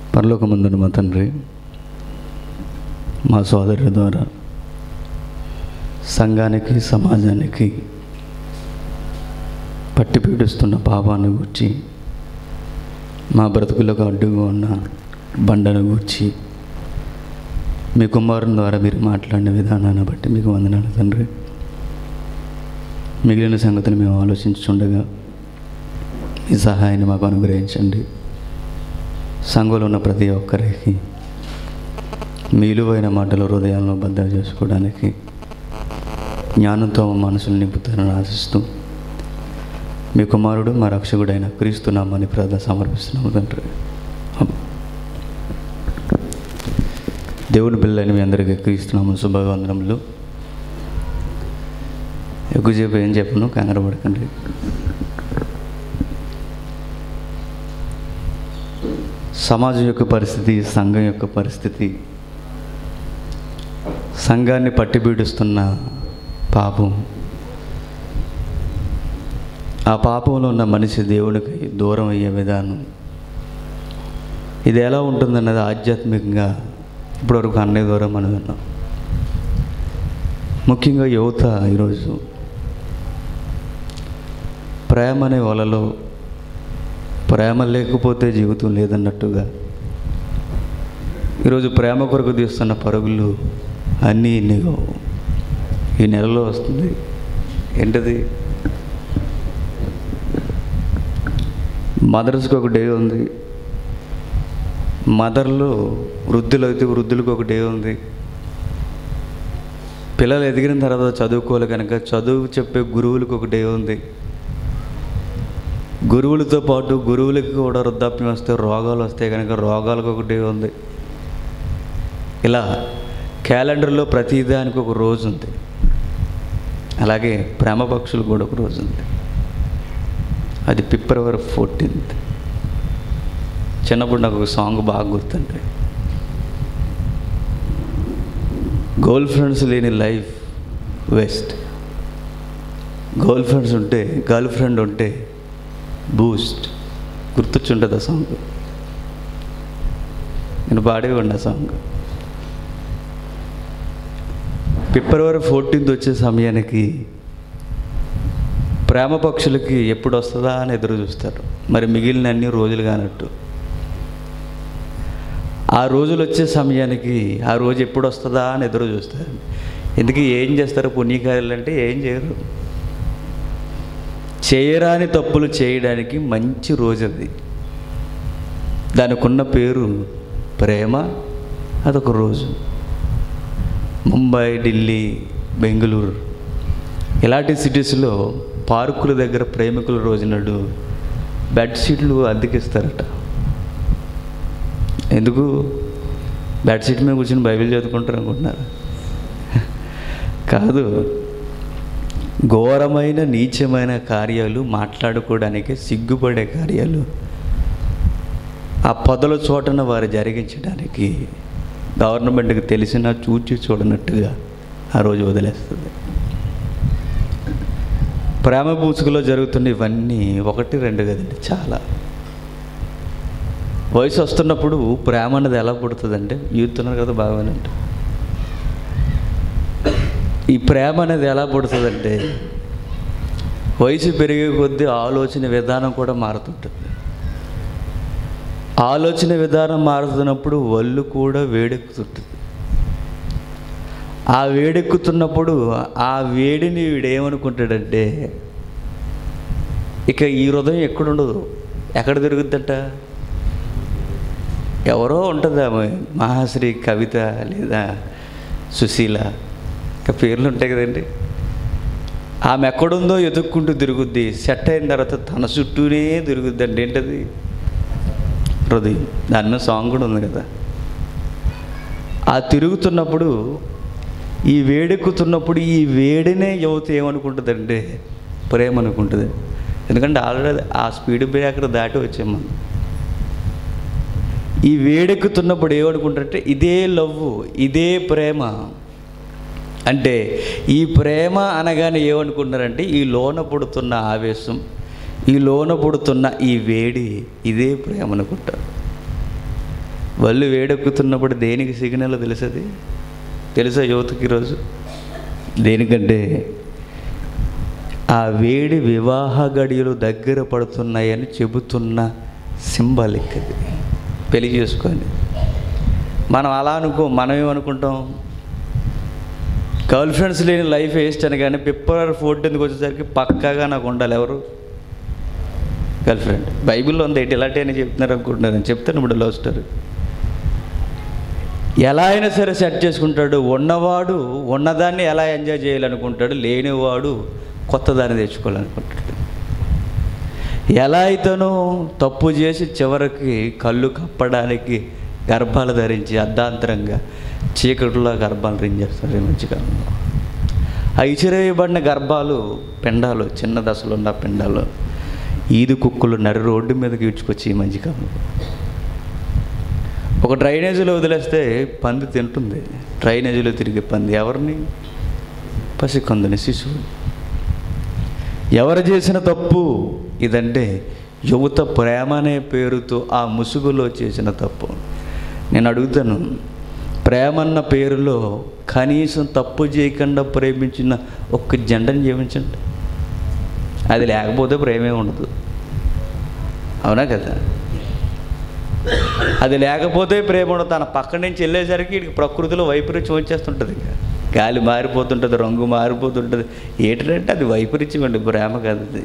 పరలోకమందున మా తండ్రి మా సోదరుల ద్వారా సంఘానికి సమాజానికి పట్టి పీడిస్తున్న పాపాన్ని గూర్చి మా బ్రతుకులకు అడ్డుగా ఉన్న బండను గూర్చి మీ కుమారుని ద్వారా మీరు మాట్లాడిన విధానాన్ని బట్టి మీకు వందనాలు తండ్రి మిగిలిన సంగతులు మేము ఆలోచించుండగా మీ సహాయాన్ని మాకు అనుగ్రహించండి సంఘంలో ఉన్న ప్రతి ఒక్కరికి మీ విలువైన మాటలు హృదయాలను బద్దలు చేసుకోవడానికి జ్ఞానంతో మా మనసులు నింపుతారని ఆశిస్తూ మీ కుమారుడు మా రక్షకుడైన క్రీస్తున్నామని ప్రార్థన సమర్పిస్తున్నాము తండ్రి ఆమేన్. దేవుని పిల్లని మీ అందరికీ క్రీస్తున్నాము శుభవందనములు ఎక్కువసేపు ఏం చెప్పను కంగారు పడకండి సమాజం యొక్క పరిస్థితి సంఘం యొక్క పరిస్థితి సంఘాన్ని పట్టిబీడుస్తున్న పాపం ఆ పాపంలో ఉన్న మనిషి దేవునికి దూరం అయ్యే విధానం ఇది ఎలా ఉంటుందన్నది ఆధ్యాత్మికంగా ఇప్పటివరకు అన్నయ్య ద్వారా మనం విన్నాం ముఖ్యంగా యువత ఈరోజు ప్రేమ అనే వలలో ప్రేమ లేకపోతే జీవితం లేదన్నట్టుగా ఈరోజు ప్రేమ కొరకు తీస్తున్న పరుగులు అన్నీ ఇన్నిగో ఈ నెలలో వస్తుంది ఏంటది మదర్స్కి ఒక డే ఉంది మదర్లో వృద్ధులు అయితే వృద్ధులకు ఒక డే ఉంది పిల్లలు ఎదిగిన తర్వాత చదువుకోవాలి కనుక చదువు చెప్పే గురువులకు ఒక డే ఉంది గురువులతో పాటు గురువులకి కూడా వృద్ధాప్యం వస్తే రోగాలు వస్తాయి కనుక రోగాలకు ఒక డే ఉంది ఇలా క్యాలెండర్లో ప్రతిదానికి ఒక రోజు ఉంది అలాగే ప్రేమ పక్షులు కూడా ఒక రోజు ఉంది అది ఫిబ్రవరి ఫోర్టీన్త్ చిన్నప్పుడు నాకు ఒక సాంగ్ బాగా గుర్తుండే గర్ల్ ఫ్రెండ్స్ లేని లైఫ్ వేస్ట్ గర్ల్ ఫ్రెండ్స్ ఉంటే గర్ల్ ఫ్రెండ్ ఉంటే బూస్ట్ గుర్తొచ్చుంటుంది ఆ సాంగ్ నేను పాడేవాడిని ఆ సాంగ్ ఫిబ్రవరి ఫోర్టీన్త్ వచ్చే సమయానికి ప్రేమ పక్షులకి ఎప్పుడు వస్తుందా అని ఎదురు చూస్తారు మరి మిగిలిన అన్ని రోజులు కానట్టు ఆ రోజులు వచ్చే సమయానికి ఆ రోజు ఎప్పుడు వస్తుందా అని ఎదురు చూస్తారు ఎందుకు ఏం చేస్తారు పుణ్యకార్యాలు అంటే ఏం చేయరు చేయరాని తప్పులు చేయడానికి మంచి రోజు అది దానికి ఉన్న పేరు ప్రేమ అదొక రోజు ముంబై ఢిల్లీ బెంగళూరు ఇలాంటి సిటీస్లో పార్కుల దగ్గర ప్రేమికుల రోజు నాడు బెడ్షీట్లు అద్దెకిస్తారట ఎందుకు బెడ్షీట్ మీద కూర్చొని బైబిల్ చదువుకుంటారు అనుకుంటున్నారు కాదు ఘోరమైన నీచమైన కార్యాలు మాట్లాడుకోవడానికి సిగ్గుపడే కార్యాలు ఆ పొదల చోటన వారు జరిగించడానికి గవర్నమెంట్కి తెలిసినా చూచి చూడనట్టుగా ఆ రోజు వదిలేస్తుంది ప్రేమ పూసుకలో జరుగుతున్న ఇవన్నీ ఒకటి రెండు కదండి చాలా వయసు వస్తున్నప్పుడు ప్రేమ అనేది ఎలా పుడుతుందంటే యూత్ ఉన్నారు కదా బాగానంటే ఈ ప్రేమ అనేది ఎలా పుడుతుందంటే వయసు పెరిగే కొద్దీ ఆలోచన విధానం కూడా మారుతుంటుంది ఆలోచన విధానం మారుతున్నప్పుడు ఒళ్ళు కూడా వేడెక్కుతుంటుంది ఆ వేడెక్కుతున్నప్పుడు ఆ వేడిని వీడేమనుకుంటాడంటే ఇక ఈ హృదయం ఎక్కడుండదు ఎక్కడ తిరుగుద్దట ఎవరో ఉంటుంది ఆమె మహాశ్రీ కవిత లేదా సుశీల ఇంకా పేర్లు ఉంటాయి కదండి ఆమె ఎక్కడుందో ఎదుక్కుంటూ తిరుగుద్ది సెట్ అయిన తర్వాత తన చుట్టూనే తిరుగుద్దండి ఏంటది హృదయం దాని మీద సాంగ్ కూడా ఉంది కదా ఆ తిరుగుతున్నప్పుడు ఈ వేడెక్కుతున్నప్పుడు ఈ వేడినే యువత ఏమనుకుంటుందంటే ప్రేమ అనుకుంటుంది ఎందుకంటే ఆల్రెడీ ఆ స్పీడ్ బ్రేకర్ దాటి వచ్చాం మనం ఈ వేడెక్కుతున్నప్పుడు ఏమనుకుంటారంటే ఇదే లవ్ ఇదే ప్రేమ అంటే ఈ ప్రేమ అనగానే ఏమనుకుంటున్నారంటే ఈ లోన పుడుతున్న ఆవేశం ఈ లోన పుడుతున్న ఈ వేడి ఇదే ప్రేమ అనుకుంటారు వల్లు వేడెక్కుతున్నప్పుడు దేనికి సిగ్నల్ తెలుసది తెలుసా యువతకి ఈరోజు దేనికంటే ఆ వేడి వివాహ గడియలు దగ్గర పడుతున్నాయని చెబుతున్న సింబాలిక్ అది పెళ్లి చేసుకొని మనం అలా అనుకో మనం ఏమనుకుంటాం గర్ల్ ఫ్రెండ్స్ లేని లైఫ్ వేస్ట్ అని కానీ ఫిబ్రవరి ఫోర్టీన్త్కి వచ్చేసరికి పక్కాగా నాకు ఉండాలి ఎవరు గర్ల్ ఫ్రెండ్ బైబిల్లో ఉంది ఏంటి ఇలాంటి అని చెప్తున్నారు అనుకుంటున్నారు నేను చెప్తాను ఇప్పుడు లవ్ స్టోరీ ఎలా అయినా సరే సెట్ చేసుకుంటాడు ఉన్నవాడు ఉన్నదాన్ని ఎలా ఎంజాయ్ చేయాలనుకుంటాడు లేనివాడు కొత్త దాన్ని తెచ్చుకోవాలనుకుంటాడు ఎలా అయితేనో తప్పు చేసి చివరికి కళ్ళు కప్పడానికి గర్భాలు ధరించి అర్ధాంతరంగా చీకటిలో గర్భాలు రించేస్తారు ఈ మధ్యకాలంలో ఆ ఇసిరేయబడిన గర్భాలు పిండాలు చిన్న దశలో ఉన్న పిండాలు ఈది కుక్కలు నరి రోడ్డు మీదకి ఈడ్చుకొచ్చి ఈ మధ్యకాలంలో ఒక డ్రైనేజీలో వదిలేస్తే పంది తింటుంది డ్రైనేజీలో తిరిగే పంది ఎవరిని పసికందుని శిశువు ఎవరు చేసిన తప్పు ఇదంటే యువత ప్రేమ అనే పేరుతో ఆ ముసుగులో చేసిన తప్పు నేను అడుగుతాను ప్రేమన్న పేరులో కనీసం తప్పు చేయకుండా ప్రేమించిన ఒక్క జెండని జీవించండి అది లేకపోతే ప్రేమే ఉండదు అవునా కదా అది లేకపోతే ప్రేమ ఉండదు తన పక్క నుంచి వెళ్ళేసరికి వీడికి ప్రకృతిలో వైపరీత్యం వచ్చేస్తుంటుంది ఇక గాలి మారిపోతుంటుంది రంగు మారిపోతుంటుంది ఏంటంటే అది వైపరీత్యం అండి ప్రేమ కాదు అది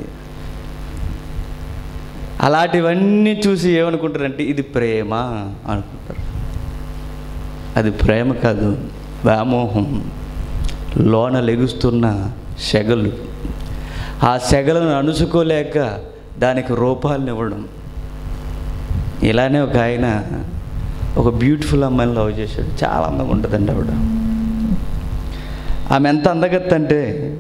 అలాంటివన్నీ చూసి ఏమనుకుంటారంటే ఇది ప్రేమ అనుకుంటారు అది ప్రేమ కాదు వ్యామోహం లోన లెగుస్తున్న సెగలు ఆ సెగలను అణుచుకోలేక దానికి రూపాలను ఇవ్వడం ఇలానే ఒక ఆయన ఒక బ్యూటిఫుల్ అమ్మాయిని లవ్ చేశాడు చాలా అందంగా ఉంటుందండి ఆవిడ ఆమె ఎంత అందగత్త అంటే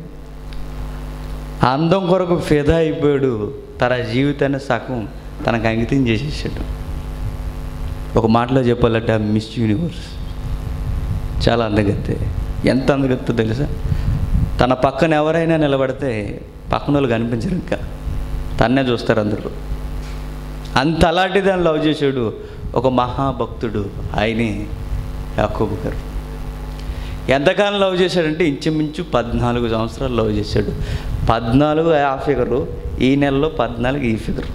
ఆ అందం కొరకు ఫిదా అయిపోయాడు తన జీవితాన్ని సగం తనకు అంకితం చేసేసాడు ఒక మాటలో చెప్పాలంటే మిస్ యూనివర్స్ చాలా అందగత్తే ఎంత అందగత్తో తెలుసా తన పక్కన ఎవరైనా నిలబడితే పక్కన వాళ్ళు కనిపించరు ఇంకా తన్నే చూస్తారు అందరూ అంత అలాంటి దాన్ని లవ్ చేశాడు ఒక మహాభక్తుడు ఆయనే యాకోబు గారు ఎంతకాలం లవ్ చేశాడంటే ఇంచుమించు పద్నాలుగు సంవత్సరాలు లవ్ చేశాడు పద్నాలుగు ఆ ఫిగరు ఈ నెలలో పద్నాలుగు ఈ ఫిగరు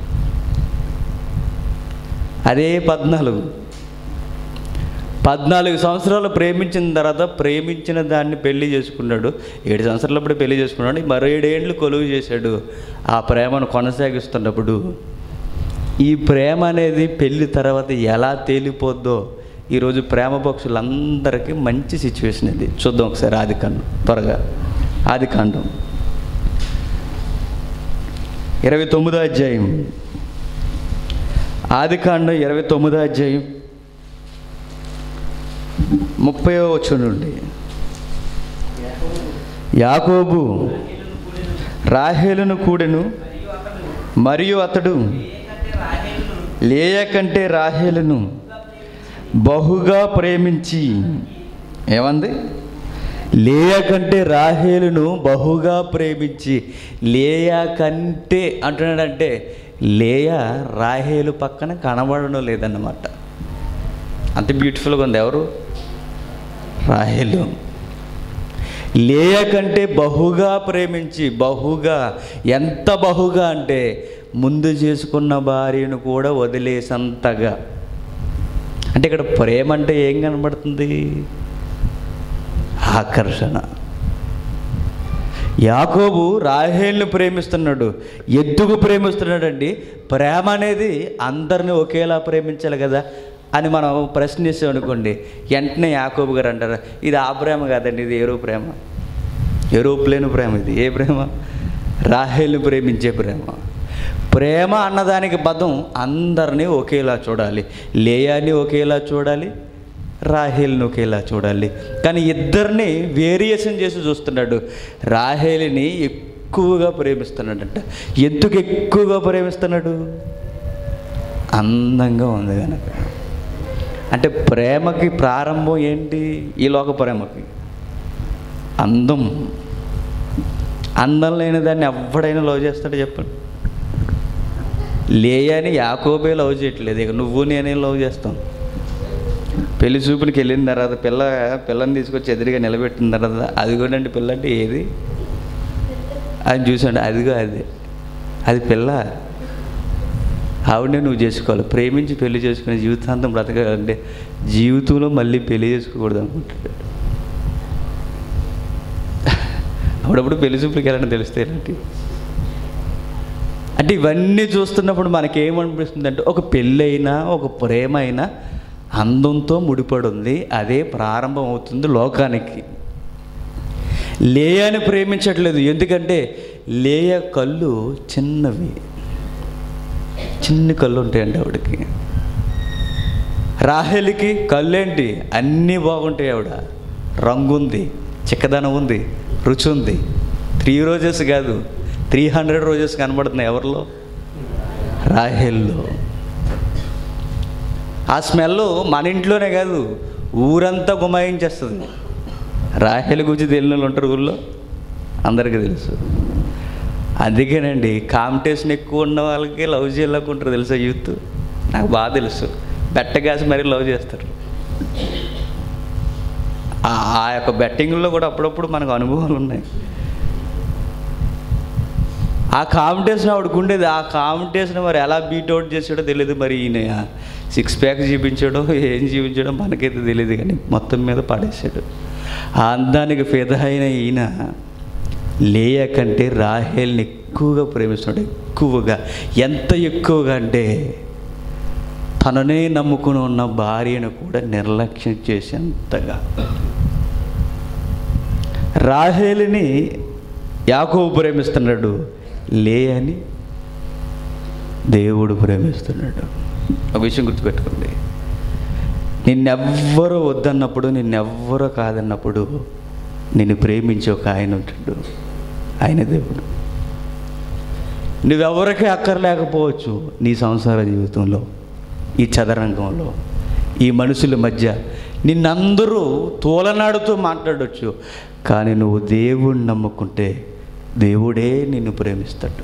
అదే పద్నాలుగు పద్నాలుగు సంవత్సరాలు ప్రేమించిన తర్వాత ప్రేమించిన దాన్ని పెళ్లి చేసుకున్నాడు ఏడు సంవత్సరాలప్పుడు పెళ్లి చేసుకున్నాడు మరో ఏడేండ్లు కొలువు చేశాడు ఆ ప్రేమను కొనసాగిస్తున్నప్పుడు ఈ ప్రేమ అనేది పెళ్లి తర్వాత ఎలా తేలిపోద్దో ఈరోజు ప్రేమ పక్షులందరికీ మంచి సిచ్యువేషన్ ఇది చూద్దాం ఒకసారి ఆది కాండం త్వరగా ఆది కాండం ఇరవై తొమ్మిదో అధ్యాయం ఆది కాండం ఇరవై తొమ్మిదో అధ్యాయం ముప్పై వచ్చు నుండి యాకోబు రాహేలును కూడెను మరియు అతడు లేయ కంటే రాహేలును బహుగా ప్రేమించి ఏమంది లేయ కంటే రాహేలును బహుగా ప్రేమించి లేయ కంటే అంటున్నాడంటే లేయ రాహేలు పక్కన కనబడడం లేదన్నమాట అంత బ్యూటిఫుల్గా ఉంది ఎవరు రాహేలు లేయ కంటే బహుగా ప్రేమించి బహుగా ఎంత బహుగా అంటే ముందు చేసుకున్న భార్యను కూడా వదిలేసంతగా అంటే ఇక్కడ ప్రేమ అంటే ఏం కనబడుతుంది ఆకర్షణ యాకోబు రాహేల్ని ప్రేమిస్తున్నాడు ఎందుకు ప్రేమిస్తున్నాడండి ప్రేమ అనేది అందరిని ఒకేలా ప్రేమించాలి కదా అని మనం ప్రశ్నిస్తాం అనుకోండి వెంటనే యాకోబు గారు అంటారు ఇది ఆ ప్రేమ కాదండి ఇది ఏరో ప్రేమ ఏరోప్లేను ప్రేమ ఇది ఏ ప్రేమ రాహేల్ని ప్రేమించే ప్రేమ ప్రేమ అన్నదానికి పదం అందరినీ ఒకేలా చూడాలి లేయాని ఒకేలా చూడాలి రాహేల్ని ఒకేలా చూడాలి కానీ ఇద్దరిని వేరియేషన్ చేసి చూస్తున్నాడు రాహేలిని ఎక్కువగా ప్రేమిస్తున్నాడంట ఎందుకు ఎక్కువగా ప్రేమిస్తున్నాడు అందంగా ఉంది కనుక అంటే ప్రేమకి ప్రారంభం ఏంటి ఈ లోక ప్రేమకి అందం అందం లేని దాన్ని ఎవడైనా లవ్ చేస్తాడు చెప్పండి లేయని యాకోబే లవ్ చేయట్లేదు ఇక నువ్వు నేనే లవ్ చేస్తాం పెళ్లి చూపులకి వెళ్ళిన తర్వాత పిల్ల పిల్లని తీసుకొచ్చి ఎదురుగా నిలబెట్టిన తర్వాత అది కూడా అంటే పిల్ల అంటే ఏది అని చూసాడు అదిగో అది అది పిల్ల ఆవిడనే నువ్వు చేసుకోవాలి ప్రేమించి పెళ్లి చేసుకుని జీవితాంతం బ్రతకాలంటే జీవితంలో మళ్ళీ పెళ్లి చేసుకోకూడదు అనుకుంటాడు అప్పుడప్పుడు పెళ్లి చూపులకి వెళ్ళడం తెలిస్తే ఇలాంటి అంటే ఇవన్నీ చూస్తున్నప్పుడు మనకేమనిపిస్తుంది అంటే ఒక పెళ్ళైనా ఒక ప్రేమ అయినా అందంతో ముడిపడి ఉంది అదే ప్రారంభం అవుతుంది లోకానికి లేయాని ప్రేమించట్లేదు ఎందుకంటే లేయ కళ్ళు చిన్నవి చిన్న కళ్ళు ఉంటాయండి ఆవిడకి రాహేలికి కళ్ళేంటి అన్నీ బాగుంటాయి ఆవిడ రంగు ఉంది చిక్కదనం ఉంది రుచి ఉంది త్రీ రోజెస్ కాదు త్రీ హండ్రెడ్ రోజెస్ కనబడుతున్నాయి ఎవరిలో రాహేల్లో ఆ స్మెల్ మన ఇంట్లోనే కాదు ఊరంతా గుమాయించేస్తుంది రాహేల్ గురించి తెలియని వాళ్ళు ఉంటారు ఊళ్ళో అందరికీ తెలుసు అందుకేనండి కాంపిటీషన్ ఎక్కువ ఉన్న వాళ్ళకి లవ్ చేయాలనుకుంటారు తెలుసా యూత్ నాకు బాగా తెలుసు బెట్టగాసి మరీ లవ్ చేస్తారు ఆ- ఆ యొక్క బెట్టింగ్లో కూడా అప్పుడప్పుడు మనకు అనుభవాలు ఉన్నాయి ఆ కాంపిటీషన్ ఆవిడకు ఉండేది ఆ కాంపిటీషన్ మరి ఎలా బీట్అవుట్ చేసాడో తెలియదు మరి ఈయన సిక్స్ ప్యాక్ చూపించాడో ఏం చూపించాడో మనకైతే తెలియదు కానీ మొత్తం మీద పడేశాడు ఆ అందానికి ఫిదా అయిన ఈయన లేయ కంటే రాహేల్ని ఎక్కువగా ప్రేమిస్తున్నాడు ఎక్కువగా ఎంత ఎక్కువగా అంటే తననే నమ్ముకుని ఉన్న భార్యను కూడా నిర్లక్ష్యం చేసేంతగా రాహేలిని యాకోబు ప్రేమిస్తున్నాడు లేయని దేవుడు ప్రేమిస్తున్నాడు ఒక విషయం గుర్తుపెట్టుకోండి నిన్నెవ్వరూ వద్దన్నప్పుడు నిన్నెవ్వరూ కాదన్నప్పుడు నిన్ను ప్రేమించే ఒక ఆయన ఉంటాడు ఆయన దేవుడు నువ్వెవరికీ అక్కర్లేకపోవచ్చు నీ సంసార జీవితంలో ఈ చదరంగంలో ఈ మనుషుల మధ్య నిన్నందరూ తోలనాడుతూ మాట్లాడవచ్చు కానీ నువ్వు దేవుణ్ణి నమ్ముకుంటే దేవుడే నిన్ను ప్రేమిస్తాడు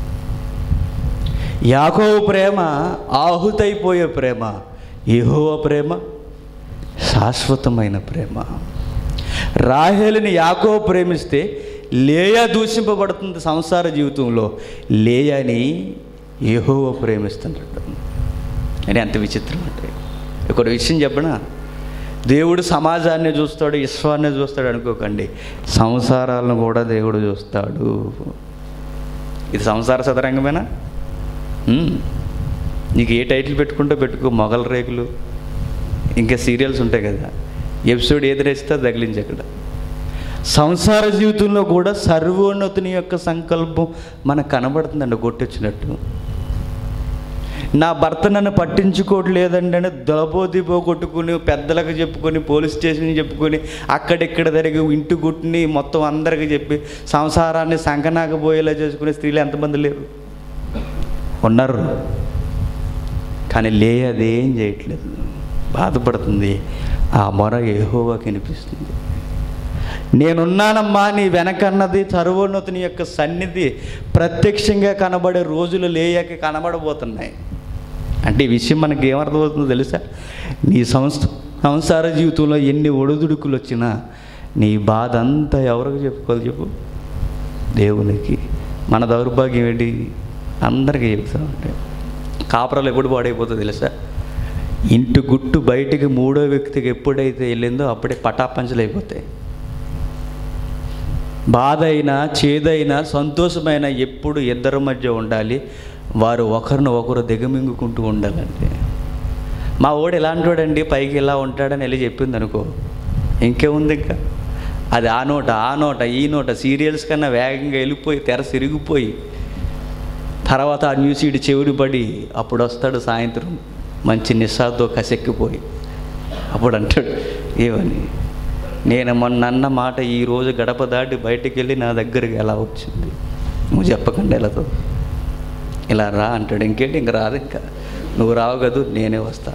యాకోబు ప్రేమ ఆహుతైపోయే ప్రేమ యెహోవ ప్రేమ శాశ్వతమైన ప్రేమ రాహేలుని యాకో ప్రేమిస్తే లేయా దూషింపబడుతుంది సంసార జీవితంలో లేయాని యెహోవా ప్రేమిస్తున్నాడు అని అంత విచిత్రం అంటే ఒక విషయం చెప్పనా దేవుడు సమాజాన్ని చూస్తాడు విశ్వాన్ని చూస్తాడు అనుకోకండి సంసారాలను కూడా దేవుడు చూస్తాడు ఇది సంసార సదరంగమేనా ఉమ్. నీకు ఏ టైటిల్ పెట్టుకుంటూ పెట్టుకో మొగల రేకులు ఇంకా సీరియల్స్ ఉంటాయి కదా ఎపిసోడ్ ఏది నచ్చితే అది తగిలించి అక్కడ సంసార జీవితంలో కూడా సర్వోన్నతుని యొక్క సంకల్పం మనకు కనబడుతుందండి కొట్టొచ్చినట్టు నా భర్త నన్ను పట్టించుకోవట్లేదండి అని దళబోదిబో కొట్టుకుని పెద్దలకు చెప్పుకొని పోలీస్ స్టేషన్ చెప్పుకొని అక్కడిక్కడ జరిగి ఇంటి గుట్టుని మొత్తం అందరికీ చెప్పి సంసారాన్ని సంకనాకపోయేలా చేసుకునే స్త్రీలు ఎంతమంది లేరు ఉన్నారు కానీ లే అదేం చేయట్లేదు బాధపడుతుంది ఆ మొర ఏహోవాకి వినిపిస్తుంది నేనున్నానమ్మా నీ వెనకన్నది సర్వోన్నతుని యొక్క సన్నిధి ప్రత్యక్షంగా కనబడే రోజులు లేయక కనబడబోతున్నాయి అంటే ఈ విషయం మనకి ఏమర్థమవుతుందో తెలుసా నీ సంస్థ సంసార జీవితంలో ఎన్ని ఒడిదుడుకులు వచ్చినా నీ బాధ అంతా ఎవరికి చెప్పుకోవాలి చెప్పు దేవునికి మన దౌర్భాగ్యం ఏంటి అందరికీ చెప్తామంటే కాపురాలు ఎప్పుడు పాడైపోతుందో తెలుసా ఇంటి గుట్టు బయటికి మూడో వ్యక్తికి ఎప్పుడైతే వెళ్ళిందో అప్పుడే పటాపంచలు అయిపోతాయి బాధ అయినా చేదైనా సంతోషమైన ఎప్పుడు ఇద్దరి మధ్య ఉండాలి వారు ఒకరిని ఒకరు దిగమింగుకుంటూ ఉండాలంటే మా ఓడు ఎలాంటి వాడండి పైకి ఇలా ఉంటాడని వెళ్ళి చెప్పింది అనుకో ఇంకేముంది ఇంకా అది ఆ నోట ఆ నోట ఈ నోట సీరియల్స్ కన్నా వేగంగా వెళ్ళిపోయి తెర సిరిగిపోయి తర్వాత ఆ న్యూస్ ఇటు చెవిడి పడి అప్పుడు వస్తాడు సాయంత్రం మంచి నిస్సాతో కసెక్కిపోయి అప్పుడు అంటాడు ఏమని నేను మొన్న అన్న మాట ఈరోజు గడప దాటి బయటికి వెళ్ళి నా దగ్గరికి ఎలా వచ్చింది నువ్వు చెప్పకుండా వెళ్ళదు ఇలా రా అంటాడు ఇంకేంటి ఇంక రాదు ఇంకా నువ్వు రావు కదూ నేనే వస్తా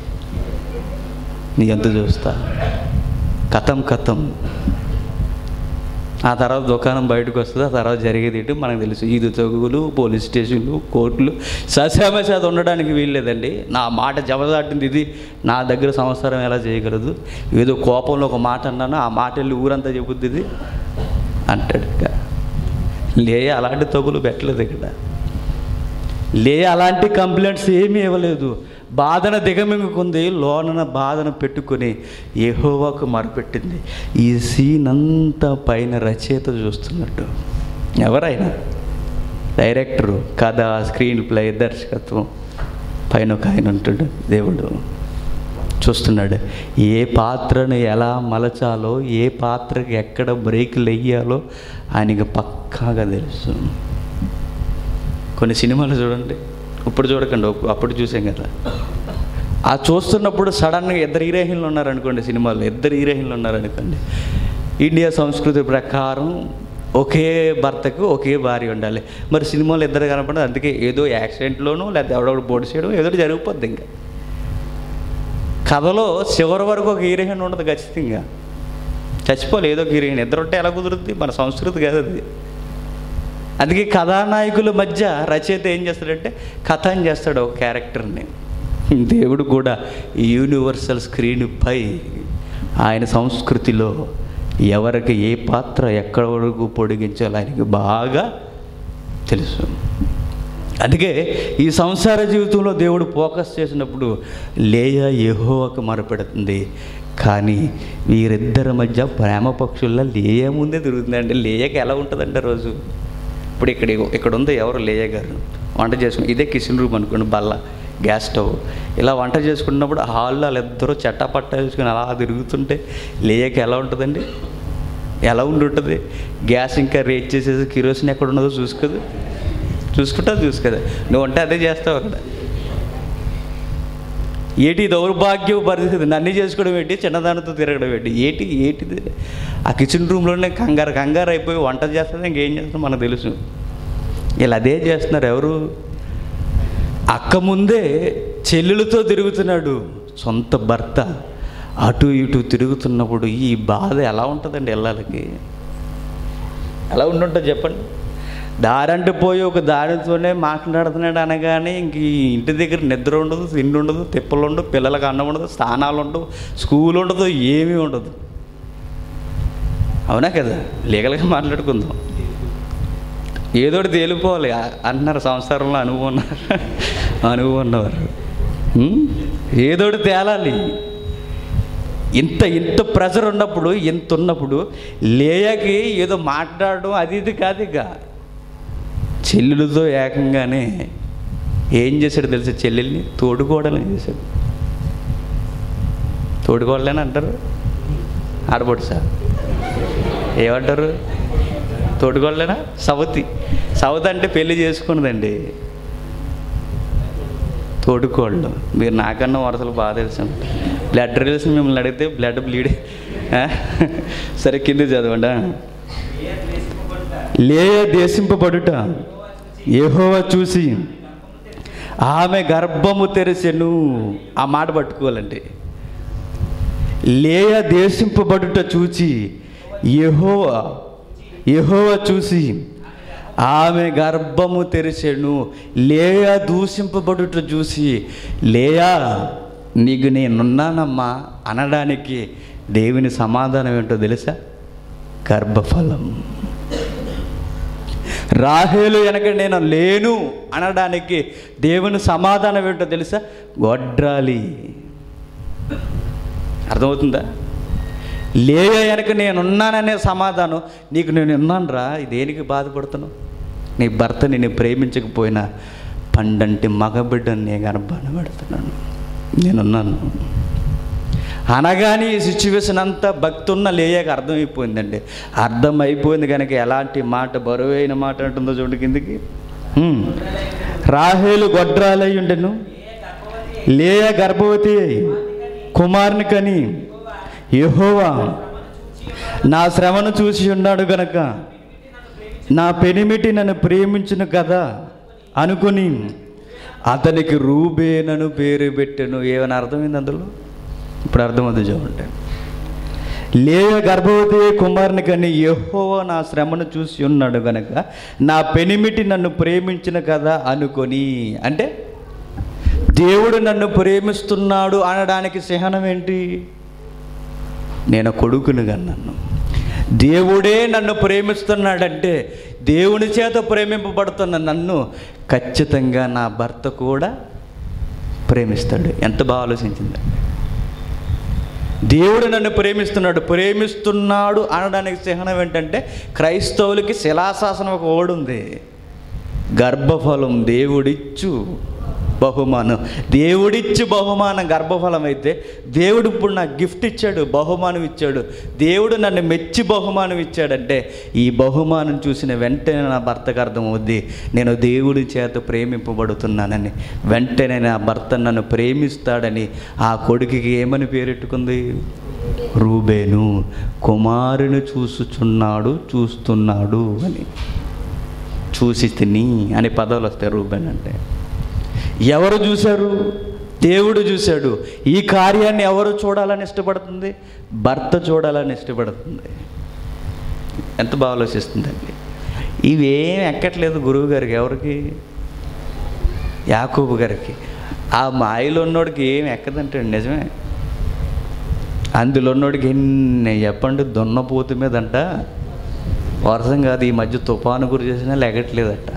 నీ ఎంత చూస్తా కథం కథం ఆ తర్వాత దుకాణం బయటకు వస్తుంది ఆ తర్వాత జరిగేది ఏంటి మనకు తెలుసు ఈదు తగులు పోలీస్ స్టేషన్లు కోర్టులు సశామశాత ఉండడానికి వీల్లేదండి నా మాట జవదాటింది ఇది నా దగ్గర సంవత్సరం ఎలా చేయగలదు ఏదో కోపంలో ఒక మాట అన్నాను ఆ మాట వెళ్ళి ఊరంతా చెబుద్ది ఇది అంటాడు ఇక. లే అలాంటి తగులు పెట్టలేదు ఇక్కడ లే అలాంటి కంప్లైంట్స్ ఏమీ ఇవ్వలేదు బాధన దిగమింగుకుంది లోనన బాధన పెట్టుకొని ఏహోవాకు మొరపెట్టింది ఈ సీన్ అంతా పైన రచయిత చూస్తున్నట్టు ఎవరైనా డైరెక్టరు కథ స్క్రీన్ ప్లే దర్శకత్వం పైన ఒక ఆయన ఉంటాడు దేవుడు చూస్తున్నాడు ఏ పాత్రను ఎలా మలచాలో ఏ పాత్రకి ఎక్కడ బ్రేకులు వెయ్యాలో ఆయనకి పక్కాగా తెలుసు కొన్ని సినిమాలు చూడండి ఇప్పుడు చూడకండి అప్పు- అప్పుడు చూసాం కదా ఆ చూస్తున్నప్పుడు సడన్గా ఇద్దరు హీరోయిన్లు ఉన్నారనుకోండి సినిమాలో ఇద్దరు హీరోయిన్లు ఉన్నారనుకోండి ఇండియా సంస్కృతి ప్రకారం ఒకే భర్తకు ఒకే భార్య ఉండాలి మరి సినిమాలో ఇద్దరు కనపడదు అందుకే ఏదో యాక్సిడెంట్లోనూ లేకపోతే ఎవడొకటి బోర్డు చేయడం ఏదో ఒకటి జరిగిపోద్ది ఇంకా కథలో చివరి వరకు ఒక హీరోయిన్ ఉండదు ఖచ్చితంగా చచ్చిపోలే ఏదో ఒక హీరోయిన్ ఇద్దరు ఉంటే ఎలా కుదురుద్ది మన సంస్కృతి కాదు అది అందుకే కథానాయకుల మధ్య రచయిత ఏం చేస్తాడంటే కథ అని చేస్తాడు ఒక క్యారెక్టర్ని దేవుడు కూడా ఈ యూనివర్సల్ స్క్రీన్ పై ఆయన సంస్కృతిలో ఎవరికి ఏ పాత్ర ఎక్కడ వరకు పొడిగించాలో ఆయనకి బాగా తెలుసు అందుకే ఈ సంసార జీవితంలో దేవుడు ఫోకస్ చేసినప్పుడు లేయ యెహోవాకు మొరపెడుతుంది కానీ వీరిద్దరి మధ్య ప్రేమ పక్షుల్లో లేయ ముందే తిరుగుతుందండి లేయకి ఎలా ఉంటుందంటే రోజు ఇప్పుడు ఇక్కడ ఇక్కడ ఉంది ఎవరు లేయ గారు వంట చేసుకుని ఇదే కిచెన్ రూమ్ అనుకోండి బల్ల గ్యాస్ స్టవ్ ఇలా వంట చేసుకున్నప్పుడు హాల్లో వాళ్ళిద్దరూ చట్టపట్ట వేసుకుని అలా తిరుగుతుంటే లేయకి ఎలా ఉంటుందండి ఎలా ఉండి ఉంటుంది గ్యాస్ ఇంకా రేట్ చేసేసి కిరోసిన్ ఎక్కడ ఉన్నదో చూసుకోదు చూసుకుంటా చూసుకోదు నువ్వు అంటే అదే చేస్తావు అక్కడ ఏటి దౌర్భాగ్య పరిస్థితి నన్ను చేసుకోవడం ఏంటి చిన్నదానితో తిరగడం ఏంటి ఏటి ఏటిది ఆ కిచెన్ రూమ్లోనే కంగారు కంగారు అయిపోయి వంట చేస్తుంది ఇంకేం చేస్తాం మనకు తెలుసు వీళ్ళు అదే చేస్తున్నారు ఎవరు అక్క ముందే చెల్లెలతో తిరుగుతున్నాడు సొంత భర్త అటు ఇటు తిరుగుతున్నప్పుడు ఈ బాధ ఎలా ఉంటుందండి ఇళ్ళకి ఎలా ఉండుంటుంది చెప్పండి దారంటే పోయి ఒక దారితోనే మాట్లాడుతున్నాడు అనగానే ఇంక ఈ ఇంటి దగ్గర నిద్ర ఉండదు తిండి ఉండదు తిప్పలు ఉండదు పిల్లలకు అన్నం ఉండదు స్థానాలు ఉండవు స్కూల్ ఉండదు ఏమీ ఉండదు అవునా కదా లీగల్గా మాట్లాడుకుందాం ఏదోటి తేలిపోవాలి అ- అన్నారు సంసారంలో అనుభవం ఉన్నారు అనుభవం ఉన్నవారు ఉం? ఏదోటి తేలాలి ఇంత ఇంత ప్రెషర్ ఉన్నప్పుడు ఇంత ఉన్నప్పుడు లేయకి ఏదో మాట్లాడడం అది ఇది కాదు ఇక చెల్లెలతో ఏకంగానే ఏం చేశాడు తెలుసా చెల్లెల్ని తోడుకోవడం చేశాడు తోడుకోవడలేని అంటారు ఆడపడు సార్ ఏమంటారు తోడుకోవడలేనా సవతి సవతి అంటే పెళ్లి చేసుకున్నదండి తోడుకోళ్ళు మీరు నాకన్నా వరసలు బాగా తెలుసు బ్లడ్ రిలేషన్ మిమ్మల్ని అడిగితే బ్లడ్ బ్లీడ్ సరే కింద చదవండి లేయ దేశింపబడుట ఏహోవా చూసి ఆమె గర్భము తెరిసెను ఆ మాట పట్టుకోవాలండి లేయ దేశింపబడుట చూచి యెహోవా యెహోవా చూసి ఆమె గర్భము తెరిచెను లేయ దూషింపబడుట చూసి లేయా నీకు నేనున్నానమ్మా అనడానికి దేవుని సమాధానం ఏంటో తెలుసా గర్భఫలం రాహేలు వెనక నేను లేను అనడానికి దేవుని సమాధానం ఏంటో తెలుసా గొడ్రాలి అర్థమవుతుందా లేయ వెనక నేనున్నాననే సమాధానం నీకు నేను ఉన్నాను రా దేనికి బాధపడుతున్నావు నీ భర్త నిన్ను ప్రేమించకపోయినా పండంటి మగబిడ్డను నేను గర్భాన పెడుతున్నాను నేనున్నాను అనగానే ఈ సిచ్యువేషన్ అంతా భక్తి ఉన్న లేయక అర్థమైపోయిందండి అర్థమైపోయింది కనుక ఎలాంటి మాట బరువైన మాట అంటుందో చూడు కిందికి హ్మ్. రాహేలు గొడ్రాలై ఉండెను లేయ గర్భవతి అయి కుమారుని కని యెహోవా నా శ్రమను చూసి ఉన్నాడు గనక నా పెనిమిటి నన్ను ప్రేమించును కదా అనుకుని అతనికి రూబేనను పేరు పెట్టాను ఏమైనా అర్థమైంది అందులో ఇప్పుడు అర్థమవుతుంది చూడండి లేయ గర్భవతి కుమారుని కని యెహోవా నా శ్రమను చూసి ఉన్నాడు గనక నా పెనిమిటి నన్ను ప్రేమించిన కదా అనుకొని అంటే దేవుడు నన్ను ప్రేమిస్తున్నాడు అనడానికి చిహ్నం ఏంటి నేను కొడుకును నన్ను దేవుడే నన్ను ప్రేమిస్తున్నాడంటే దేవుని చేత ప్రేమింపబడుతున్న నన్ను ఖచ్చితంగా నా భర్త కూడా ప్రేమిస్తాడు ఎంత బాగా ఆలోచించింది దేవుడు నన్ను ప్రేమిస్తున్నాడు ప్రేమిస్తున్నాడు అనడానికి చిహ్నం ఏంటంటే క్రైస్తవులకి శిలాశాసనం ఒక ఓడు ఉంది గర్భఫలం దేవుడిచ్చు బహుమానం దేవుడిచ్చు బహుమానం గర్భఫలం అయితే దేవుడు ఇప్పుడు నాకు గిఫ్ట్ ఇచ్చాడు బహుమానం ఇచ్చాడు దేవుడు నన్ను మెచ్చి బహుమానం ఇచ్చాడంటే ఈ బహుమానం చూసిన వెంటనే నా భర్తకు అర్థమవుద్ది నేను దేవుడి చేత ప్రేమింపబడుతున్నానని వెంటనే నా భర్త నన్ను ప్రేమిస్తాడని ఆ కొడుకుకి ఏమని పేరెట్టుకుంది రూబేను కుమారుని చూసుచున్నాడు చూస్తున్నాడు అని చూసి తిని అని పదాలు వస్తాయి రూబెన్ అంటే ఎవరు చూశారు దేవుడు చూశాడు ఈ కార్యాన్ని ఎవరు చూడాలని ఇష్టపడుతుంది భర్త చూడాలని ఇష్టపడుతుంది ఎంత బాగా ఆలోచిస్తుందండి ఇవేం ఎక్కట్లేదు గురువు గారికి ఎవరికి యాకూబు గారికి ఆ మాయలో ఉన్నోడికి ఏం ఎక్కదంటాడు నిజమే అందులో ఉన్నోడికి ఎన్ని చెప్పండి దున్నపోతు మీదంట వర్షం కాదు ఈ మధ్య తుఫాను గురి చేసినా లెగట్లేదట